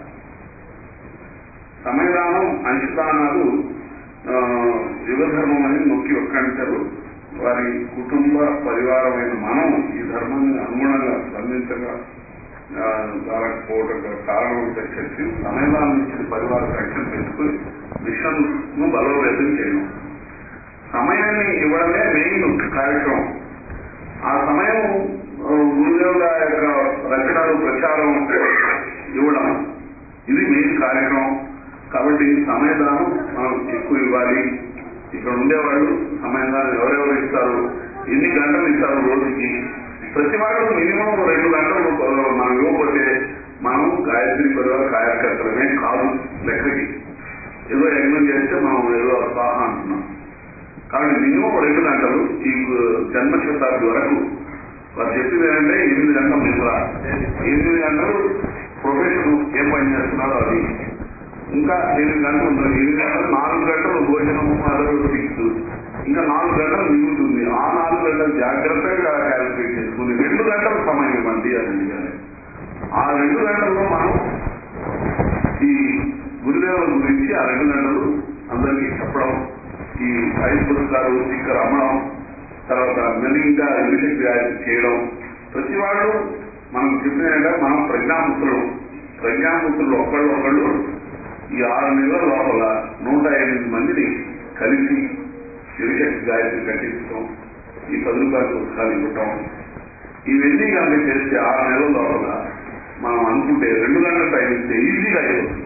సమయదానం అంశదానాలు ఆ, యుగధర్మం అని నొక్కి ఒక్కంటారు వారి కుటుంబ పరివారమైన మనం ఈ ధర్మాన్ని అనుగుణంగా స్పందించగా ఆ, రాకపోవడం గల కారణం ఏంటో చెప్పి సమయదానం ఇచ్చిన పరివార సంఖ్యను పెంచుకుని మిషన్ ను బలోపేతం చేయడం సమయాన్ని ఇవ్వడమే మెయిన్ కార్యక్రమం ఆ సమయం ఆ, గురుదేవుల యొక్క రచనలు ప్రచారం ఇవ్వడం ఇది మెయిన్ కార్యక్రమం కాబట్టి సమయదానం మనం ఎక్కువ ఇవ్వాలి ఇక్కడ ఉండేవాళ్ళు సమయదానం ఎవరెవరు ఇస్తారు ఎన్ని గంటలు ఇస్తారు రోజుకి ప్రతి వాళ్ళు మినిమం రెండు గంటలు మనం ఇవ్వకపోతే మనం గాయత్రి పరివార కార్యకర్తలమే కాదు లెక్కకి ఏదో యజ్ఞం చేస్తే మనం ఏదో స్వాహ అంటున్నాం కాబట్టి మినిమం రెండు గంటలు ఈ జన్మ శతాబ్ది వరకు వారు చెప్పింది ఏంటంటే ఎనిమిది గంటలు నిద్ర ఎనిమిది గంటలు ప్రొఫెషన్ ఏం పని చేస్తున్నారో అది ఇంకా ఎనిమిది గంటలు ఉంటుంది ఎనిమిది గంటలు నాలుగు గంటలు భోజనం అదర్ ఫిక్స్ ఇంకా నాలుగు గంటలు మిగులుతుంది ఆ నాలుగు గంటలు జాగ్రత్తగా క్యాలిక్యులేట్ చేసుకుని రెండు గంటల సమయం ఇవ్వండి అని అడిగారు ఆ రెండు గంటల్లో మనం ఈ గురుదేవుల గురించి ఆ రెండు గంటలు అందరికీ చెప్పడం ఈ ఐదు పురస్కారాలు స్టిక్కర్ అమ్మడం తర్వాత మళ్ళీ ఇంకా యూనిట్ గాయత్రి చేయడం ప్రతి వాళ్ళు మనం చెప్పిన మనం ప్రజ్ఞాపుత్రులు ప్రజ్ఞాపుత్రులు ఒక్కళ్ళు ఒకళ్ళు ఈ ఆరు నెలల లోపల నూట ఎనిమిది మందిని కలిసి యునిశక్తి గాయత్రి కట్టించడం ఈ పది రూపాయల పుస్తకాలు ఇవ్వటం ఇవన్నీ కనుక చేస్తే ఆరు నెలల లోపల మనం అనుకుంటే రెండు గంటల టైం ఇస్తే ఈజీగా అయిపోతుంది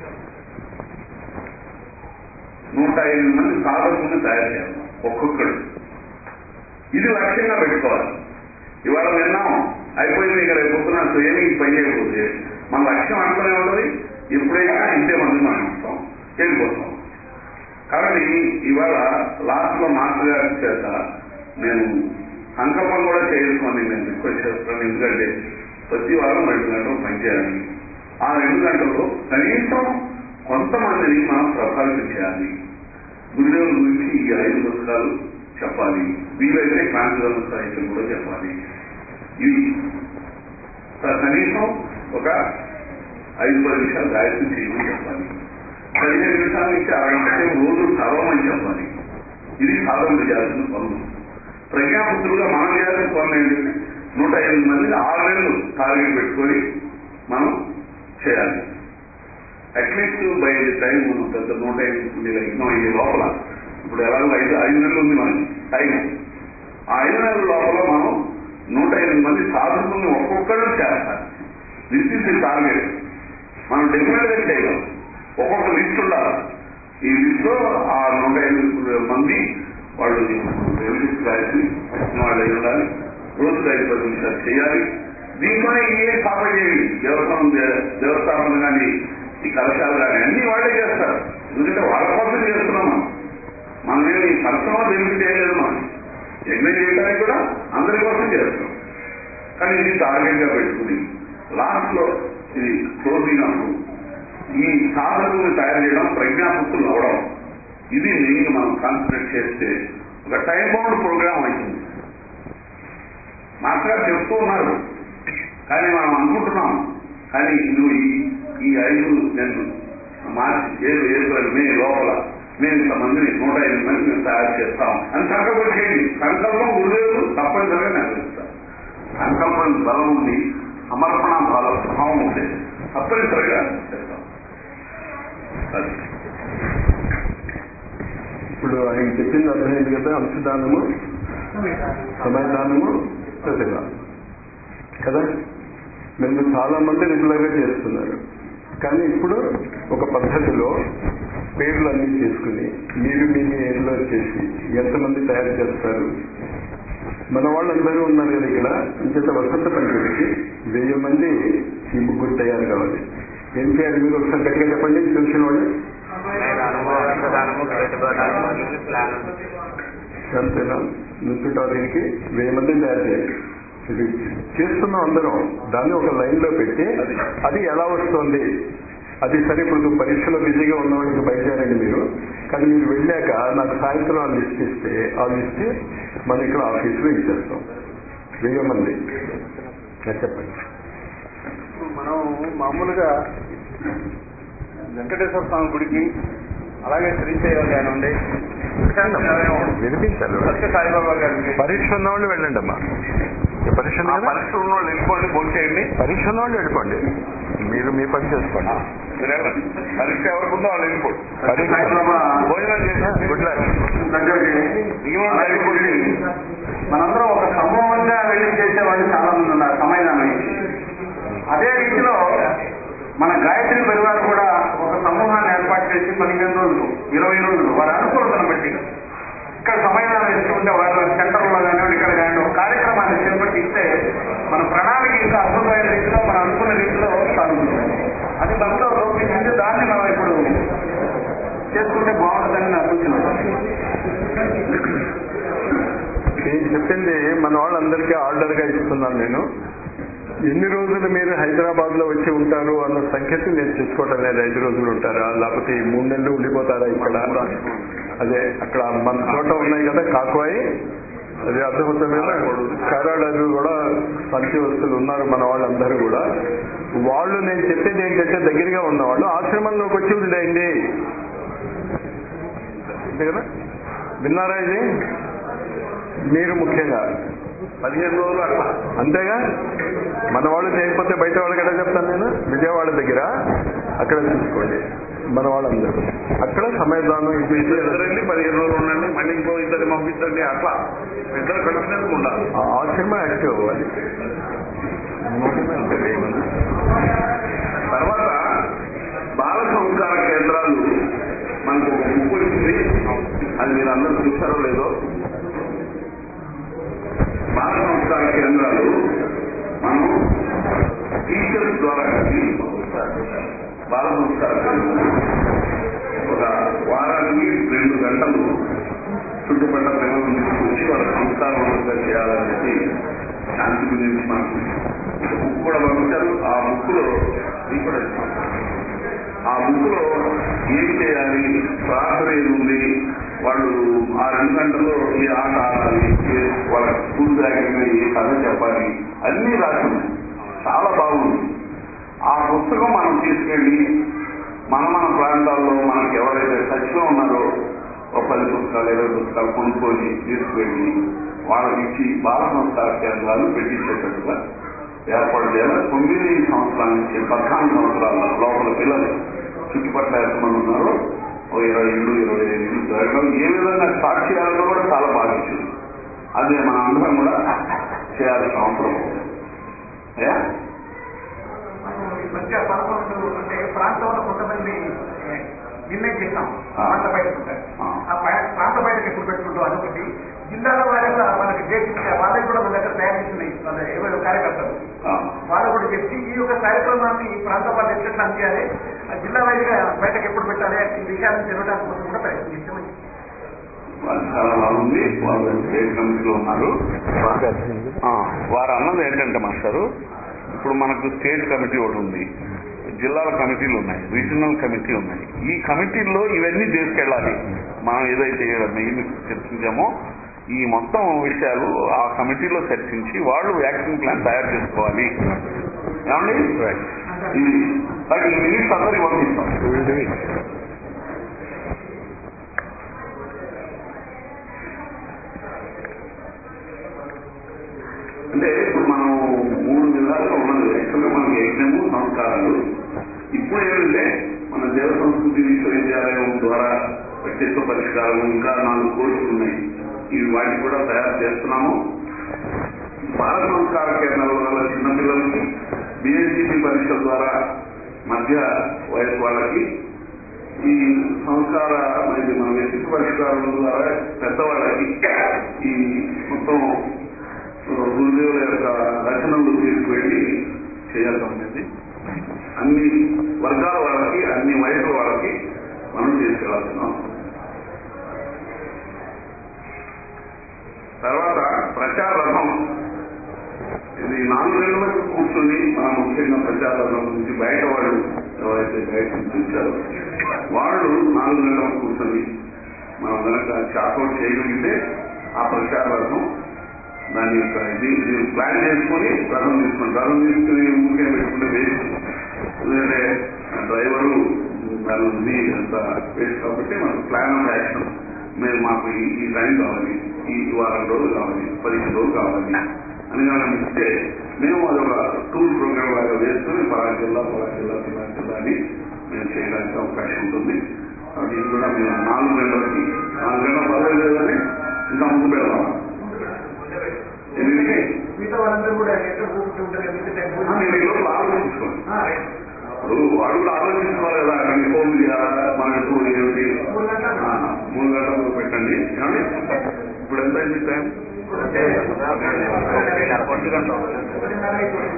నూట ఎనిమిది మంది సాధకులను తయారు చేయాలి ఒక్కొక్కడు ఇది లక్ష్యంగా పెట్టుకోవాలి ఇవాళ విన్నాం అయిపోయింది ఇక్కడ పొద్దున ఏమి పని చేయకపోతే మన లక్ష్యం అంటూనే ఉన్నది ఎప్పుడైనా ఇంతే మంది మనం వస్తాం వెళ్ళిపోతాం కాబట్టి ఇవాళ లాస్ట్ లో మాస్టర్ గారి చేత నేను సంకల్పం కూడా చేసుకొని నేను రిక్వెస్ట్ చేస్తాను ఎందుకంటే ప్రతి వారం రెండు గంటలు పనిచేయాలి ఆ రెండు గంటల్లో కనీసం కొంతమందిని మనం ప్రభావితం చేయాలి గురుదేవుల గురించి ఈ ఐదు పుస్తకాలు చెప్పాలి వీలైతే క్రాంతిధర్మ సాహిత్యం కూడా చెప్పాలి ఇవి కనీసం ఒక ఐదు పది నిమిషాలు గాయత్రి చేయమని చెప్పాలి పదిహేను నిమిషాల నుంచి అరగంట సేపు రోజు చదవమని చెప్పాలి ఇది సాధన చేయాల్సిన పనులు ప్రజ్ఞాపుత్రులుగా మనం చేయాల్సిన పనులు ఏంటంటే నూట ఎనిమిది మంది ఆరు నెలలు టార్గెట్ పెట్టుకొని మనం చేయాలి అట్లీస్ట్ బై ది టైం పెద్ద నూట ఎనిమిది యజ్ఞం అయ్యే లోపల ఇప్పుడు ఎలాగో ఐదు ఐదు నెలలు ఉంది మనకి టైం ఆ ఐదు నెలల లోపల మనం నూట ఎనిమిది మంది సాధకుల్ని ఒక్కొక్కరు చేస్తారు దిస్ ఇస్ ది టార్గెట్ మనం డెఫినెట్ గా చేయగలం ఒక్కొక్క లిస్ట్ ఉండాలి ఈ లిస్ట్ లో ఆ నూట ఎనిమిది మంది వాళ్ళు రిలీజ్ రాసి వాళ్ళు అయి ఉండాలి రోజుకు ఐదు పది నిమిషాలు చేయాలి దీంట్లోనే ఏ పాపం చేయాలి దేవస్థానం దేవస్థానం కానీ ఈ కలశాలు కానీ అన్ని వాళ్ళే చేస్తారు ఎందుకంటే వాళ్ళ కోసం చేస్తున్నాం మనం మనమేమి పరిశ్రమ దేనికి చేయలేదు మనం యజ్ఞం చేయడానికి కూడా అందరి కోసం చేస్తాం కానీ ఇది టార్గెట్ గా పెట్టుకుని లాస్ట్ లో ఇది క్లోజింగ్ అప్పుడు ఈ సాధకుల్ని తయారు చేయడం ప్రజ్ఞాపుత్రులు అవడం ఇది మెయిన్ మనం కాన్సన్ట్రేట్ చేస్తే ఒక టైం బౌండ్ ప్రోగ్రామ్ అవుతుంది మాస్టర్ గారు చెప్తూ ఉన్నారు కానీ మనం అనుకుంటున్నాం కానీ నువ్వు ఈ ఈ ఐదు నేను మార్చి ఏడు ఏప్రిల్ మే లోపల మేము ఇంతమందిని నూట ఎనిమిది మంది మేము తయారు చేస్తాం అని సంకల్పం చేయండి సంకల్పం గురుదేవులు తప్పనిసరిగా నెరవేరుస్తారు సంకల్పం బలం ఉంది సమర్పణ బల భావం ఉంది తప్పనిసరిగా చేస్తాం అది ఇప్పుడు ఆయన చెప్పింది అర్థమైంది కదా అంశదానము సమయదానము ప్రతిభ కదా మీరు చాలా మంది రెగ్యులర్ గా చేస్తున్నారు కానీ ఇప్పుడు ఒక పద్ధతిలో పేర్లు అన్ని తీసుకుని మీరు మీ ఏరియాలో చేసి ఎంతమంది తయారు చేస్తారు మన వాళ్ళందరూ ఉన్నారు కదా ఇక్కడ ఇంకేత వసంత పండుగకి వెయ్యి మంది ఈ ముగ్గురు తయారు కావాలి ఏం చేయాలి మీరు ఒకసారి గట్టిగా చెప్పండి తెలిసిన వాళ్ళు అంతేనా నుంచుంటా దీనికి వెయ్యి మందిని తయారు చేయాలి ఇది చేస్తున్నాం అందరం దాన్ని ఒక లైన్ లో పెట్టి అది ఎలా వస్తుంది అది సరే ఇప్పుడు పరీక్షలో బిజీగా ఉన్న వాళ్ళకి బయలుదేరండి మీరు కానీ మీరు వెళ్ళాక నాకు సాయంత్రం ఆ లిస్ట్ ఇస్తే ఆ లిస్ట్ మనం ఇక్కడ ఆఫీసులో ఇచ్చేస్తాం వెయ్యి మంది అది చెప్పండి మనం మామూలుగా వెంకటేశ్వర స్వామి గుడికి అలాగే శ్రీశైలం కానివ్వండి వినిపించాలి సత్య సాయిబాబా గారికి పరీక్ష ఉన్న వాళ్ళు వెళ్ళండి అమ్మా పరీక్ష ఉంది ఆ కదా? పరీక్ష ఉన్న వాళ్ళు వెళ్ళిపోండి ఫోన్ చేయండి పరీక్ష ఉన్న వాళ్ళు వెళ్ళిపోండి మీరు మీ పని చేసుకోండి మీరు వెళ్ళండి పరీక్ష ఎవరికి ఉందో వాళ్ళు వెళ్ళిపోండి పరీక్ష భోజనం చేసి గుడ్ లక్ మనందరం ఒక సమూహంగా వెళ్ళి చేసేవాళ్ళు చాలా మంది ఉన్నారు సమాధానం అదే రీతిలో మన గాయత్రి పరివారం కూడా ఒక సమూహాన్ని ఏర్పాటు చేసి పదిహేను రోజులు ఇరవై రోజులు వారి అనుకూలతను బట్టి ఇక్కడ సమాధానం ఇస్తుంటే వారి సెంటర్లో కానివ్వండి ఇక్కడ కానివ్వండి ఒక కార్యక్రమాన్ని చేపట్టి ఇస్తే మన ప్రణాళిక ఇంకా అద్భుతమైన రీతిలో మనం అనుకున్న రీతిలో సాగుతుంది అది మనలో రూపించింది దాన్ని మనం ఇప్పుడు చేసుకుంటే బాగుంటుందని నా సూచన నేను చెప్పింది మన వాళ్ళందరికీ ఆర్డర్ గా ఇస్తున్నాను నేను ఎన్ని రోజులు మీరు హైదరాబాద్ లో వచ్చి ఉంటారు అన్న సంఖ్యతో నేను చూసుకోవటం లేదు ఐదు రోజులు ఉంటారా లేకపోతే ఈ మూడు నెలలు ఉండిపోతారా ఇక్కడ అదే అక్కడ మన చోట ఉన్నాయి కదా కాకువాయి అది అర్థమవుతుందా కారాడాలు కూడా పంచి వస్తువులు ఉన్నారు మన వాళ్ళందరూ కూడా వాళ్ళు నేను చెప్పేది ఏంటంటే దగ్గరగా ఉన్నవాళ్ళు ఆశ్రమంలోకి వచ్చి ఉండేయండి అంతే కదా విన్నారా ఇది మీరు ముఖ్యంగా పదిహేను రోజులు అట్లా అంతేగా మన వాళ్ళు చేయకపోతే బయట వాళ్ళకి ఎలా చెప్తాను నేను విజయవాడ దగ్గర అక్కడ చూసుకోండి మన వాళ్ళందరూ అక్కడ సమయదానం ఇది ఇది ఇద్దరు వెళ్ళి పదిహేను రోజులు ఉండండి మళ్ళీ ఇంకో ఇద్దరిని పంపించండి అట్లా ఇద్దరు కంటిన్యూస్ ఉండాలి ఆ ఆశ్రమ యాక్టివ్ అవ్వాలి తర్వాత బాల సంస్కార కేంద్రాలు మనకు ఒక బుక్ వచ్చింది అది మీరు అందరూ చూస్తారో లేదో బాల సంస్కార కేంద్రాలు ద్వారా కలిసి బాల సంస్కార కేంద్రం ఒక వారానికి రెండు గంటలు చుట్టుపక్కల పిల్లలను తీసుకొచ్చి వాళ్ళ సంస్కారవంతంగా చేయాలనేది శాంతి గురించి మనకు బుక్ కూడా పంపించారు ఆ బుక్ లో ఇది కూడా ఇస్తాం. ఆ బుక్ లో ఏం చేయాలి ప్రార్థన ఏది ఉంది వాళ్ళు ఆ రెండు గంటల్లో ఏ ఆట ఆడాలి ఏ వాళ్ళ స్కూల్ బ్యాగ్ ఏ కథ చెప్పాలి అన్నీ రాసి ఉన్నాయి చాలా బాగుంది ఆ పుస్తకం మనం తీసుకెళ్ళి మన మన ప్రాంతాల్లో మనకి ఎవరైతే టచ్లో ఉన్నారో ఒక పది పుస్తకాలు ఇరవై పుస్తకాలు కొనుక్కొని తీసుకువెళ్ళి వాళ్ళకి ఇచ్చి బాల సంస్కార కేంద్రాలు పెట్టించేటట్టుగా ఏర్పాటు చేయాలి తొమ్మిది సంవత్సరాల నుంచి పద్నాలుగు సంవత్సరాల లోపల పిల్లలు చుట్టుపక్కల ఎంతమంది ఉన్నారో ఓ ఇరవై ఏళ్ళు ఇరవై ఐదు ఏళ్ళు జరగడం ఏ విధంగా స్టార్ట్ చేయాలో కూడా చాలా బాగా ఇచ్చింది అదే మన అందరం కూడా చేయాల్సిన అవసరం ఉంది ఏ? ఈ మధ్య పదకొండు అంటే ప్రాంతంలో కొంతమంది ఏ, నిర్ణయం చేశాం ప్రాంత బయట ఉంటారు. ఆ పై- ప్రాంత బయటకు ఎప్పుడు పెట్టుకుంటాం అదొకటి జిల్లాల వారీగా మనకి డేట్ ఇచ్చే వాళ్ళకి కూడా మన దగ్గర తయారు చేసినాయి వాళ్ళ ఇరవై కార్యకర్తలు ఆ. వాళ్ళు కూడా చెప్పి ఈ యొక్క కార్యక్రమాన్ని ఈ ప్రాంత వాళ్ళు ఎట్లా అందియాలి ఆ జిల్లా వారీగా బయటకు ఎప్పుడు పెట్టాలి ఈ విషయాన్ని తెలవడానికి కోసం కూడా ప్రయత్నం చేస్తామని వాళ్ళు చాలా బాగుంది వాళ్ళు స్టేట్ కమిటీలో ఉన్నారు ఆ, వారు అన్నది ఏంటంటే మాస్టారు ఇప్పుడు మనకు స్టేట్ కమిటీ ఒకటి ఉంది జిల్లాల కమిటీలు ఉన్నాయి రీజనల్ కమిటీ ఉన్నాయి ఈ కమిటీల్లో ఇవన్నీ తీసుకెళ్ళాలి మనం ఏదైతే ఈడ మెయిన్ చర్చించామో ఈ మొత్తం విషయాలు ఆ కమిటీలో చర్చించి వాళ్ళు యాక్షన్ ప్లాన్ తయారు చేసుకోవాలి ఏమండి ఇది సరే, ఈ మినిట్స్ అందరికి పంపిస్తాం అంటే ఇప్పుడు మనం మూడు విధాలుగా ఉన్నది యాక్చువల్గా మనకి యజ్ఞము సంస్కారాలు ఇప్పుడు ఏంటంటే మన దేవ సంస్కృతి విశ్వవిద్యాలయం ద్వారా వ్యక్తిత్వ పరిష్కారం ఇంకా నాలుగు కోర్సులు ఉన్నాయి ఇవి వాటిని కూడా తయారు చేస్తున్నాము బాల సంస్కార కేంద్రాల వల్ల చిన్నపిల్లలకి బిఎస్సిపి పరీక్షల ద్వారా మధ్య వయసు వాళ్ళకి ఈ సంస్కార ఇది మన వ్యక్తిత్వ పరిష్కారం ద్వారా పెద్దవాళ్ళకి ఈ మొత్తం గురుదేవుల యొక్క రచనలు తీసుకువెళ్ళి చేయాల్సి ఉండేది అన్ని వర్గాల వాళ్ళకి అన్ని వయసుల వాళ్ళకి మనం తీసుకెళ్లాల్సిన అవసరం తర్వాత ప్రచార రథం ఇది నాలుగు నెలల వరకు కూర్చొని మనం ముఖ్యంగా ప్రచార రథం గురించి బయట వాళ్ళు ఎవరైతే బయట నుంచి వచ్చారో వాళ్ళు నాలుగు నెలల వరకు కూర్చొని మనం కనుక చాకౌట్ చేయగలిగితే ఆ ప్రచార రథం దాని యొక్క ఇది ఇది ప్లాన్ చేసుకొని రథం తీసుకుని రథం తీసుకుని ఊరికే పెట్టుకుంటే వేస్ట్ ఎందుకంటే డ్రైవరు దాని ఉంది అంత వేస్ట్ కాబట్టి మనకు ప్లాన్ ఆఫ్ యాక్షన్ మీరు మాకు ఈ ఈ టైం కావాలి ఈ వారం రోజులు కావాలి పదిహేను రోజులు కావాలి అని కనుక ఇస్తే మేము అదొక టూర్ ప్రోగ్రామ్ లాగా వేసుకుని పలా జిల్లా పలా జిల్లా పలా జిల్లా అని మేము చేయడానికి అవకాశం ఉంటుంది కాబట్టి ఇది కూడా మేము నాలుగు గంటలకి నాలుగు గంటల పర్వాలేదు కానీ ఇంకా ముందు పెడతాం ఎనిమిదికి మిగతా వాళ్ళందరూ కూడా ఎక్కడ కూర్చుంటూ ఉంటారు మిగతా టైం ఆ, నేను ఈ లోపల ఆలోచించుకోండి ఇప్పుడు వాళ్ళు కూడా ఆలోచించుకోవాలి కదా అక్కడికి ఫోన్ చేయాలా మన ఎప్పుడు ఏమిటి మూడు గంటలు ఆ, మూడు గంటలకు పెట్టండి ఏమండి ఇప్పుడు ఎంత అయింది టైం ఒకటిన్నర అయిపోయింది.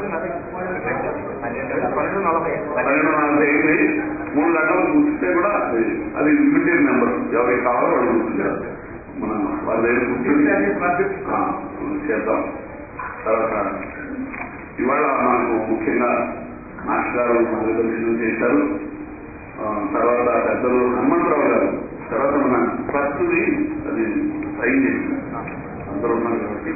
పన్నెండు నలభై అయింది మూడు గంటలకు కూర్చుంటే కూడా అది అది లిమిటెడ్ నెంబర్ ఎవరికి కావాలో వాళ్ళు కూర్చుంటారు మనం వాళ్ళ దగ్గర కూర్చొని ఆ, చేద్దాం తర్వాత ఇవాళ మనకు ముఖ్యంగా మాస్టర్ గారు మార్గదర్శనం చేశారు ఆ, తర్వాత పెద్దలు హనుమంతరావు గారు తర్వాత మన ట్రస్ట్ది అది సైన్ చేసింది అందరూ ఉన్నారు కాబట్టి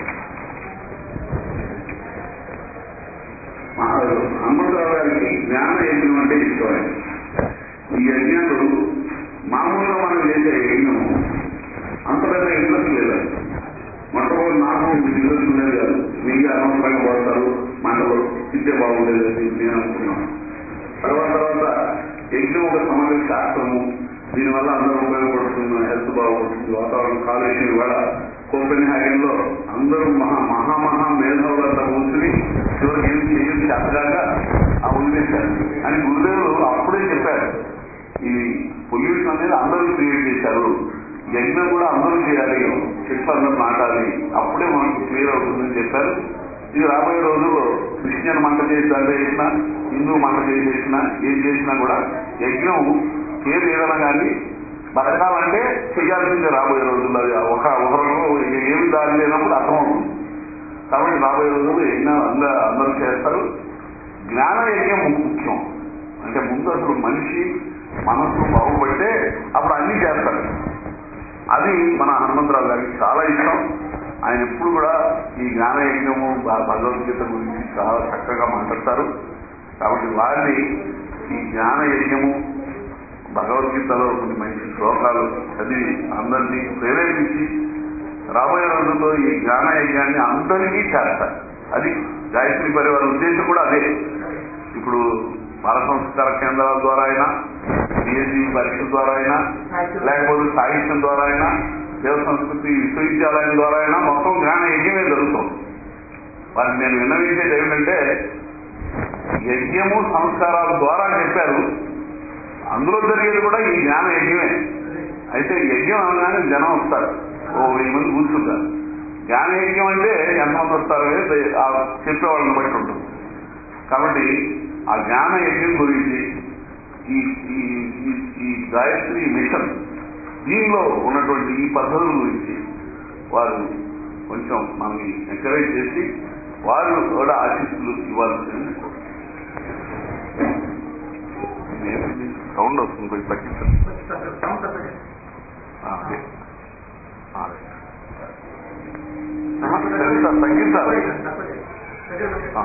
మా హనుమంతరావు గారికి జ్ఞాన యజ్ఞం అంటే ఇష్టం ఆయన. ఈ యజ్ఞాలు మామూలుగా మనం చేసే యజ్ఞం అంత పెద్ద ఇంట్రెస్ట్ లేదు మొట్టమొదటి నాకు ఇంట్రెస్ట్ ఉండేది కాదు మీకు అనవసరంగా పడతారు మంటలు ఇచ్చే బాగుండేది అని చెప్పి నేను అనుకున్నాను తర్వాత తర్వాత యజ్ఞం ఒక సమగ్ర శాస్త్రము దీనివల్ల అందరూ ఉపయోగపడుతుంది హెల్త్ బాగుంటుంది వాతావరణం కాలుష్యం ఇవాళ కోపెన్ హ్యాగన్ లో అందరూ మహా మహా మహా మేధావులంతా కూర్చుని చివరికి ఏం చేయడం చేతగాక ఆ వదిలేశారు అని గురుదేవులు అప్పుడే చెప్పారు ఈ పొల్యూషన్ అనేది అందరూ క్రియేట్ చేశారు యజ్ఞం కూడా అందరూ చేయాలి చెట్లు అందరూ నాటాలి అప్పుడే మనకు క్లియర్ అవుతుందని చెప్పారు ఇది రాబోయే రోజుల్లో క్రిస్టియన్ మంట చేసి దాంట్లో చేసినా హిందూ మంట చేసి చేసినా ఏం చేసినా కూడా యజ్ఞం ఏది ఏదైనా కానీ బతకాలంటే చేయాల్సిందే రాబోయే రోజుల్లో అది ఒక ఒకరు ఏమి దారి లేనప్పుడు అర్థమవుతుంది కాబట్టి రాబోయే రోజుల్లో యజ్ఞాలు అందరూ అందరూ చేస్తారు జ్ఞాన యజ్ఞం ముఖ్యం అంటే ముందు అసలు మనిషి మనస్సు బాగుపడితే అప్పుడు అన్ని చేస్తారు అది మన హనుమంతరావు గారికి చాలా ఇష్టం ఆయన ఎప్పుడు కూడా ఈ జ్ఞాన యజ్ఞము భ- భగవద్గీత గురించి చాలా చక్కగా మాట్లాడతారు కాబట్టి వారిని ఈ జ్ఞాన యజ్ఞము భగవద్గీతలో కొన్ని మంచి శ్లోకాలు చదివి అందరినీ ప్రేరేపించి రాబోయే రోజుల్లో ఈ జ్ఞాన యజ్ఞాన్ని అందరికీ చేస్తారు అది గాయత్రి పరివార ఉద్దేశం కూడా అదే ఇప్పుడు బాల సంస్కార కేంద్రాల ద్వారా అయినా పిహెచ్డి పరీక్ష ద్వారా అయినా లేకపోతే సాహిత్యం ద్వారా అయినా దేవ సంస్కృతి విశ్వవిద్యాలయం ద్వారా అయినా మొత్తం జ్ఞాన యజ్ఞమే జరుగుతుంది వారికి నేను విన్నవించేది ఏమిటంటే యజ్ఞము సంస్కారాల ద్వారా చెప్పారు అందులో జరిగేది కూడా ఈ జ్ఞాన యజ్ఞమే అయితే యజ్ఞం అనగానే జనం వస్తారు ఓ వెయ్యి మంది కూర్చుంటారు జ్ఞాన యజ్ఞం అంటే ఎంతమంది వస్తారు అనేది ఆ చెప్పేవాళ్ళని బట్టి ఉంటుంది కాబట్టి ఆ జ్ఞాన యజ్ఞం గురించి ఈ ఈ ఈ- ఈ గాయత్రి మిషన్ దీనిలో ఉన్నటువంటి ఈ పద్ధతుల గురించి వారు కొంచెం మనల్ని ఎంకరేజ్ చేసి వారు కూడా ఆశీస్సులు ఇవ్వాల్సింది సౌండ్ వస్తుంది కొంచెం తగ్గించండి ఆ, అదే. ఆ, అదే. ఆహా, తగ్గించాలి తగ్గించాలి ఆ.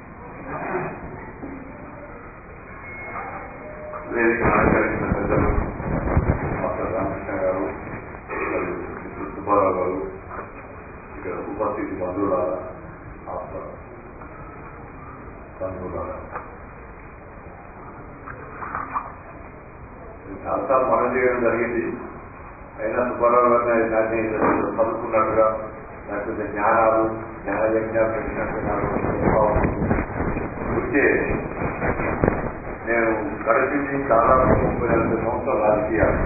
వేదిక అలంకరించిన పెద్దలు డాక్టర్ రామకృష్ణ గారు మరియు మిత్రుడు సుబ్బారావు గారు ఇక్కడ ఉపస్థితి బంధువులారా ఆప్త బంధువులారా నేను చాలాసార్లు మనం చేయడం జరిగింది అయినా సుబ్బారావు గారిని దాన్ని చదువుకున్నట్టుగా లేకపోతే జ్ఞానాలు జ్ఞాన యజ్ఞాలు పెట్టినట్టుగా వచ్చే నేను గడిపింది దాదాపు ముప్పై నలభై సంవత్సరాలు రాజకీయాలు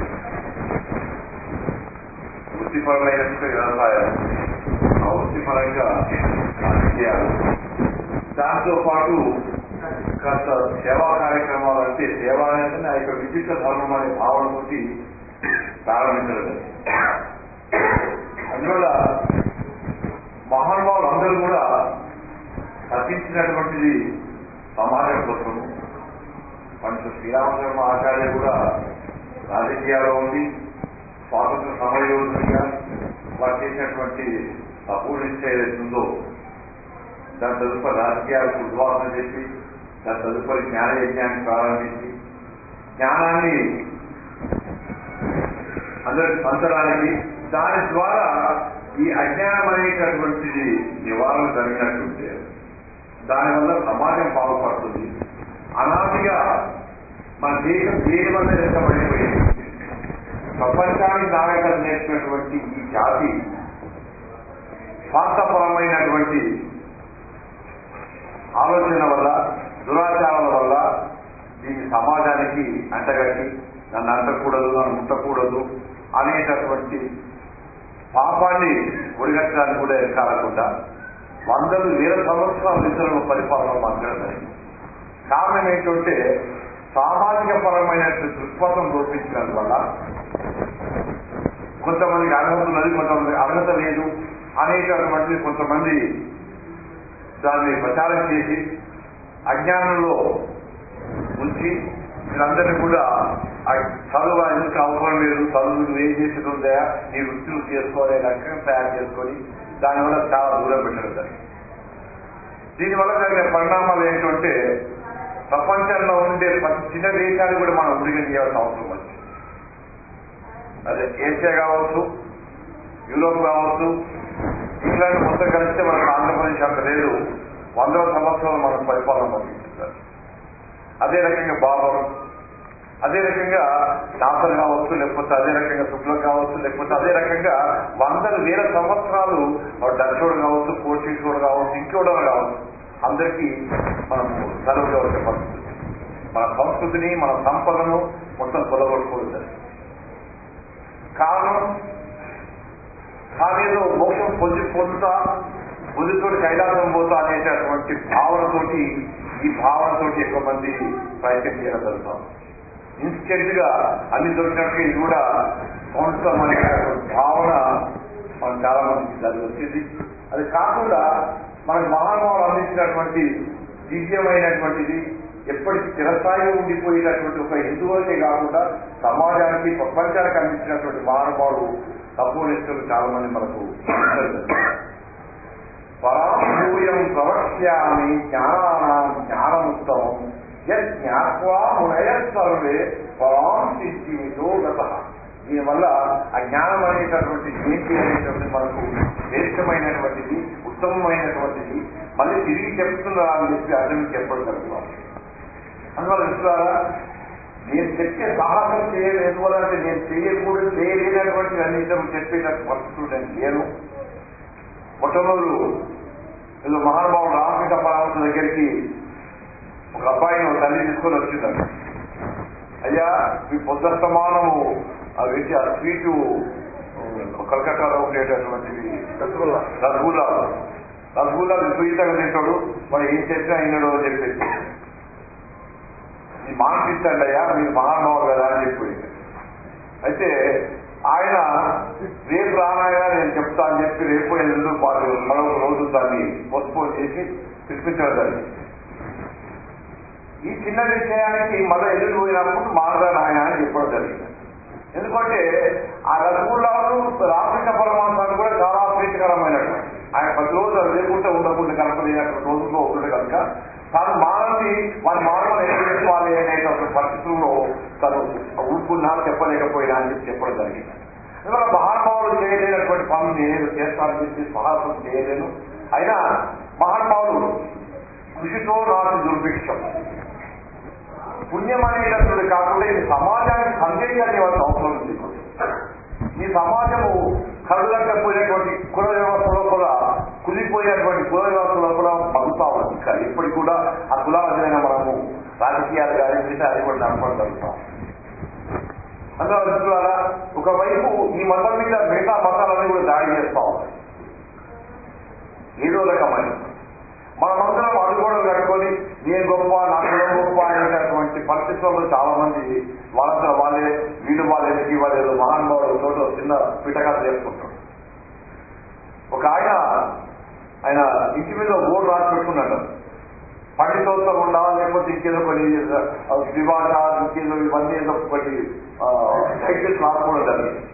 వృత్తిపరమైన వ్యవసాయం ఆ వృత్తిపరంగా రాజకీయాలు దాంతో పాటు కాస్త సేవా కార్యక్రమాలు అంటే సేవ అనేది నా యొక్క విద్యుత్ ధర్మం అనే భావనతోటి ప్రారంభించడం జరిగింది. అందువల్ల మహానుభావులు అందరూ కూడా కథించినటువంటిది సమాజం కోసము మనసు శ్రీరామచంద్ర ఆచార్య కూడా రాజకీయాల్లో ఉండి స్వాతంత్ర సమరయోధులుగా వారు చేసినటువంటి అపూర్ణిష్ట ఏదైతుందో దాని తదుపరి రాజకీయాలకు ఉద్వాసన చేసి దాని తదుపరి జ్ఞాన యజ్ఞాన్ని ప్రారంభించి జ్ఞానాన్ని అందరికి పంచడానికి దాని ద్వారా ఈ అజ్ఞానం అనేటటువంటిది నివారణ జరిగినట్టుంటే దానివల్ల సమాజం బాగుపడుతుంది అనాదిగా మన దేశం దేని వల్ల ఎక్కబడిపోయింది ప్రపంచానికి నాగరికత నేర్పినటువంటి ఈ జాతి స్వార్థపరమైనటువంటి ఆలోచన వల్ల దురాచారాల వల్ల దీన్ని సమాజానికి అంటగట్టి నన్ను అంటకూడదు నన్ను ముట్టకూడదు అనేటటువంటి పాపాన్ని ఒడిగట్టడానికి కూడా కాకుండా వందలు వేల సంవత్సరాల ఇతరుల పరిపాలన మాట్లాడారు కారణం ఏంటంటే సామాజిక పరమైన దృక్పథం లోపించినందువల్ల కొంతమందికి అర్హత ఉన్నది కొంతమంది అర్హత లేదు అనేటటువంటి కొంతమంది దాన్ని ప్రచారం చేసి అజ్ఞానంలో ఉంచి వీళ్ళందరినీ కూడా ఆ చదువు ఎందుకు అవసరం లేదు చదువు నువ్వు ఏం చేసేది ఉందా నీ వృత్తులు చేసుకోవాలి రకంగా తయారు చేసుకొని దానివల్ల చాలా దూరం పెట్టడం జరిగింది దీనివల్ల జరిగిన పరిణామాలు ఏంటంటే ప్రపంచంలో ఉండే ప్రతి చిన్న దేశాన్ని కూడా మనం ఉడిగనియాల్సిన అవసరం వచ్చింది అదే ఏషియా కావచ్చు యూరోప్ కావచ్చు ఇంగ్లాండ్ మొత్తం కలిస్తే మనకు ఆంధ్రప్రదేశ్ అంత లేదు వందల సంవత్సరాలు మనకు పరిపాలన పంపించారు అదే రకంగా బాబర్ అదే రకంగా నాసర్ కావచ్చు లేకపోతే అదే రకంగా శుక్లం కావచ్చు లేకపోతే అదే రకంగా వందల వేల సంవత్సరాలు డచ్చోడు కావచ్చు పోర్చుగీసోడు కావచ్చు ఇంకోడో కావచ్చు అందరికీ మనం సెలవు వచ్చే పరిస్థితి మన సంస్కృతిని మన సంపదను మొత్తం కొలగొట్టుకోవడం జరిగింది. కారణం తానేదో మోక్షం పొంది పొందుతా ముందుతోటి కైలాసం పోతా అనేటటువంటి భావనతోటి ఈ భావనతోటి ఎక్కువ మంది ప్రయత్నం చేయడం జరుగుతాం ఇన్స్టెంట్ గా అన్ని దొరికినట్టుగా ఇది కూడా సంవత్సరం అనే భావన మనం చాలా మందికి దాని వచ్చింది అది కాకుండా మనకు మహానుభావులు అందించినటువంటి దివ్యమైనటువంటిది ఎప్పటికీ చిరస్థాయిగా ఉండిపోయేటటువంటి ఒక హిందువులకే కాకుండా సమాజానికి ప్రపంచానికి అందించినటువంటి మహానుభావులు తపోనిస్తులు చాలా మంది మనకు పరాభూయం ప్రవక్ష్యామి జ్ఞానానాం జ్ఞానముత్తమం యజ్ఞాత్వా మునయ సర్వే పరాం సిద్ధితో గత దీనివల్ల ఆ జ్ఞానం అనేటటువంటి ఏంటి అనేటువంటి మనకు శ్రేష్టమైనటువంటిది ఉత్తమమైనటువంటిది మళ్ళీ తిరిగి చెప్తున్నా అని చెప్పి అర్థం చెప్పడం జరుగుతాం అందువల్ల విశ్వారా నేను చెప్పే సాహసం చేయలేదు ఎందువల్లంటే నేను చేయకూడదు చేయలేనటువంటి అన్నింటిని చెప్పేటట్టు పరిస్థితులు నేను లేను మొట్టమొదలు ఏదో మహానుభావుడు రామకృష్ణ పరమహంస దగ్గరికి ఒక అబ్బాయిని ఒక తల్లి తీసుకొని వచ్చిందండి అయ్యా మీ పొద్దుస్తమానము ఆ వ్యక్తి ఆ స్వీటు కలకత్తాలో ఉండేటటువంటివి రసగుల్లా రసగుల్లా రసగుల్లా విపరీతంగా తింటాడు మరి ఏం చెప్పినా అయినాడు అని చెప్పేసి ఈ మానసిస్తండి అయ్యా మీరు మహానుభావులు కదా అని చెప్పి అయితే ఆయన రేపు రానాయన నేను చెప్తా అని చెప్పి రేపు ఎల్లుండి పాటు మరొక రోజు దాన్ని పోస్ట్పోన్ చేసి పిలిపించడం జరిగింది ఈ చిన్న విషయానికి మళ్ళీ ఎదురు పోయినప్పుడు మారదా నాయన అని చెప్పడం జరిగింది ఎందుకంటే ఆ రసగుల్లాలు రామకృష్ణ పరమాత్మను కూడా చాలా ప్రీతికరమైనటువంటి ఆయన ప్రతిరోజు అది లేకుంటే ఉండకుండా కలపలేనటువంటి రోజుల్లో ఉంటుంది కనుక తాను మానవి వారి మానవులు ఏం చేసుకోవాలి అనేటువంటి పరిస్థితుల్లో తను ఊరుకున్నా చెప్పలేకపోయినా అని చెప్పి చెప్పడం జరిగింది అందువల్ల మహానుభావులు చేయలేనటువంటి పనులు నేను చేస్తానని చెప్పి సాహసం చేయలేను అయినా మహానుభావులు కృషితో నాకు దుర్భిక్షం పుణ్యం అనేటటువంటి కాకుండా ఇది సమాజానికి సందేశాన్ని ఇవ్వాల్సిన అవసరం ఉంది ఈ సమాజము కరుదక్కపోయినటువంటి కుల వ్యవస్థ లోపల కులిపోయినటువంటి కుల వ్యవస్థ లోపల మగుతా ఉంది ఇంకా ఇప్పటికి కూడా ఆ కులాలైన మనము రాజకీయాలు కానీ మిగతా అది కూడా నడపడం జరుగుతాం అందువల్ల ద్వారా ఒకవైపు ఈ మతం మీద మిగతా మతాలన్నీ కూడా దాడి చేస్తా ఉన్నాయి ఏదో రకమైన మనమందరం అడుగోడలు కట్టుకొని నేను గొప్ప నా కులం గొప్ప అనేటటువంటి పరిస్థితుల్లో చాలా మంది వాళ్ళంతా వాళ్ళే వీళ్ళు వాళ్ళే ఎన్నికి వాళ్ళు ఏదో మహానుభావుడు చోట చిన్న పిటకథ చేసుకుంటారు ఒక ఆయన ఆయన ఇంటి మీద బోర్డు రాసి పెట్టుకున్నాడు పండితోత్సవం ఉండా లేకపోతే ఇంకేదో కొన్ని వివాహ ఇంకేదో ఇవన్నీ ఏదో కొన్ని టైటిల్స్ రాసుకోవడం జరిగింది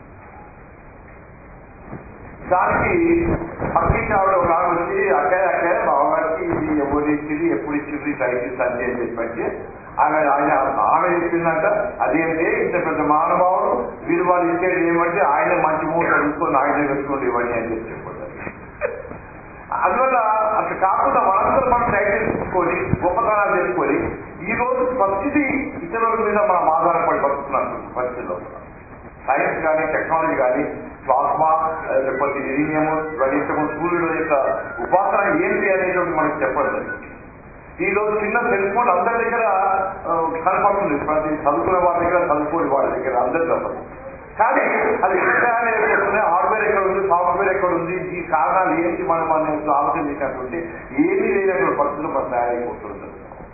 దానికి పక్కింటి ఆవిడ ఒక ఆమె వచ్చి అక్కడే అక్కడే బావగారికి ఇది ఎవరు ఇచ్చింది ఎప్పుడు ఇచ్చింది టైటిల్స్ అంతే అని చెప్పి ఆమె ఆయన ఆమె చెప్పిందంట అదేంటి ఇంత పెద్ద మహానుభావుడు వీరు వాళ్ళు ఇచ్చేది ఏమంటే ఆయన మంచి మూట చూసుకొని ఆయన పెట్టుకోండి ఇవ్వండి అని చెప్పి చెప్పారు అందువల్ల అట్లా కాకుండా మనందరం మనం టైటిల్ తీసుకొని గొప్పతనాలు చేసుకొని ఈ రోజు పరిస్థితి ఇతరుల మీద మనం ఆధారపడి బతుకుతున్నాం పరిస్థితిలో సైన్స్ కానీ టెక్నాలజీ కానీ ప్లాస్మా లేకపోతే ఇరీనియం ఇవన్నీ సూర్యుడు యొక్క ఉపాసన ఏంటి అనేటువంటి మనకి చెప్పండి ఈ రోజు చిన్న సెల్ ఫోన్ అందరి దగ్గర కనపడుతుంది ప్రతి చదువుకునే వాళ్ళ దగ్గర చదువుకోని వాళ్ళ దగ్గర అందరి దగ్గర కానీ అది విషయాలు ఎక్కడ హార్డ్వేర్ ఎక్కడ ఉంది సాఫ్ట్వేర్ ఎక్కడ ఉంది ఈ కారణాలు ఏంటి మనం మన ఆలోచన చేసినటువంటి ఏమీ లేనటువంటి పరిస్థితులు మనం తయారైపోతుంది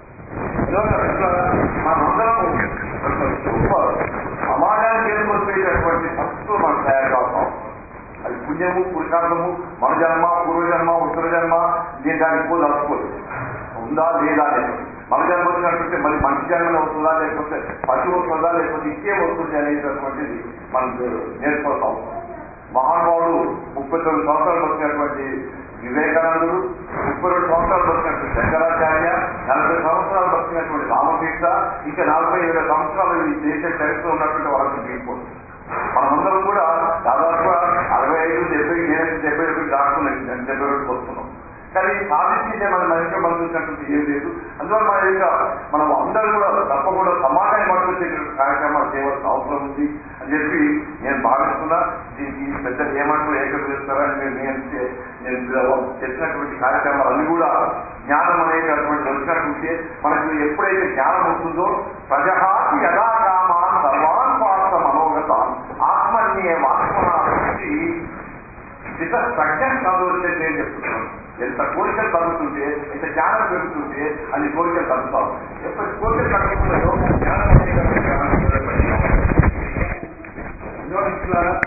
మనందరం గొప్ప సమాజానికి ఏర్పడిపోయేటటువంటి పరిస్థితులు మనం తయారు కావుతాం అది పుణ్యము పురుషార్థము మన జన్మ పూర్వజన్మ ఉత్తర జన్మ దీని దానికి పోదు అనుకోలేదు ఉందా లేదా లేదు మన జన్మ వచ్చినట్టుంటే మరి మంచి జన్మలో వస్తుందా లేకపోతే పశువు వస్తుందా లేకపోతే ఇంకేం వస్తుంది అనేటటువంటిది మనం నేర్చుకోవటం మహానుభావుడు ముప్పై తొమ్మిది సంవత్సరాలు వచ్చినటువంటి వివేకానందుడు ముప్పై రెండు సంవత్సరాలు బతికినటువంటి శంకరాచార్య నలభై సంవత్సరాలు బతికినటువంటి రామకృష్ణ ఇంకా నలభై ఏడు సంవత్సరాలు ఈ దేశ చరిత్ర ఉన్నటువంటి వాళ్ళకి తీసుకోండి మనమందరం కూడా దాదాపుగా అరవై ఐదు డెబ్బై ఏడు డెబ్బై ఒకటి దాటుకున్నాం డెబ్బై రెండుకి వస్తున్నాం కానీ సాధించిందే మన మనిషి మనం చూసినటువంటి ఏం లేదు అందువల్ల మన యొక్క మనం అందరూ కూడా తప్పకుండా సమాజాన్ని మట్టుకొచ్చేటువంటి కార్యక్రమాలు చేయవలసిన అవసరం ఉంది అని చెప్పి నేను భావిస్తున్నా దీనికి పెద్దలు ఏమంటూ ఏకీకరిస్తారని నేను నేను నేను చేసినటువంటి కార్యక్రమాలు అన్ని కూడా జ్ఞానం అనేటటువంటి వచ్చినట్టుంటే మనకు ఎప్పుడైతే జ్ఞానం వస్తుందో ప్రజహాతి యథాకామాన్ సర్వాన్ పాత్ర మనోగతాన్ ఆత్మన్యే వాత్మనాశి చిత్త ప్రజ్ఞ చదువుతే నేను చెప్తున్నాను ఎంత కోరికలు తగ్గుతుంటే ఎంత జ్ఞానం పెరుగుతుంటే అది కోరికలు తగ్గుతాం ఎప్పటి కోరికలు తగ్గుతున్నాయో జ్ఞానం అనేది జ్ఞానం పెరుగుతుంది. యోగిస్తులారా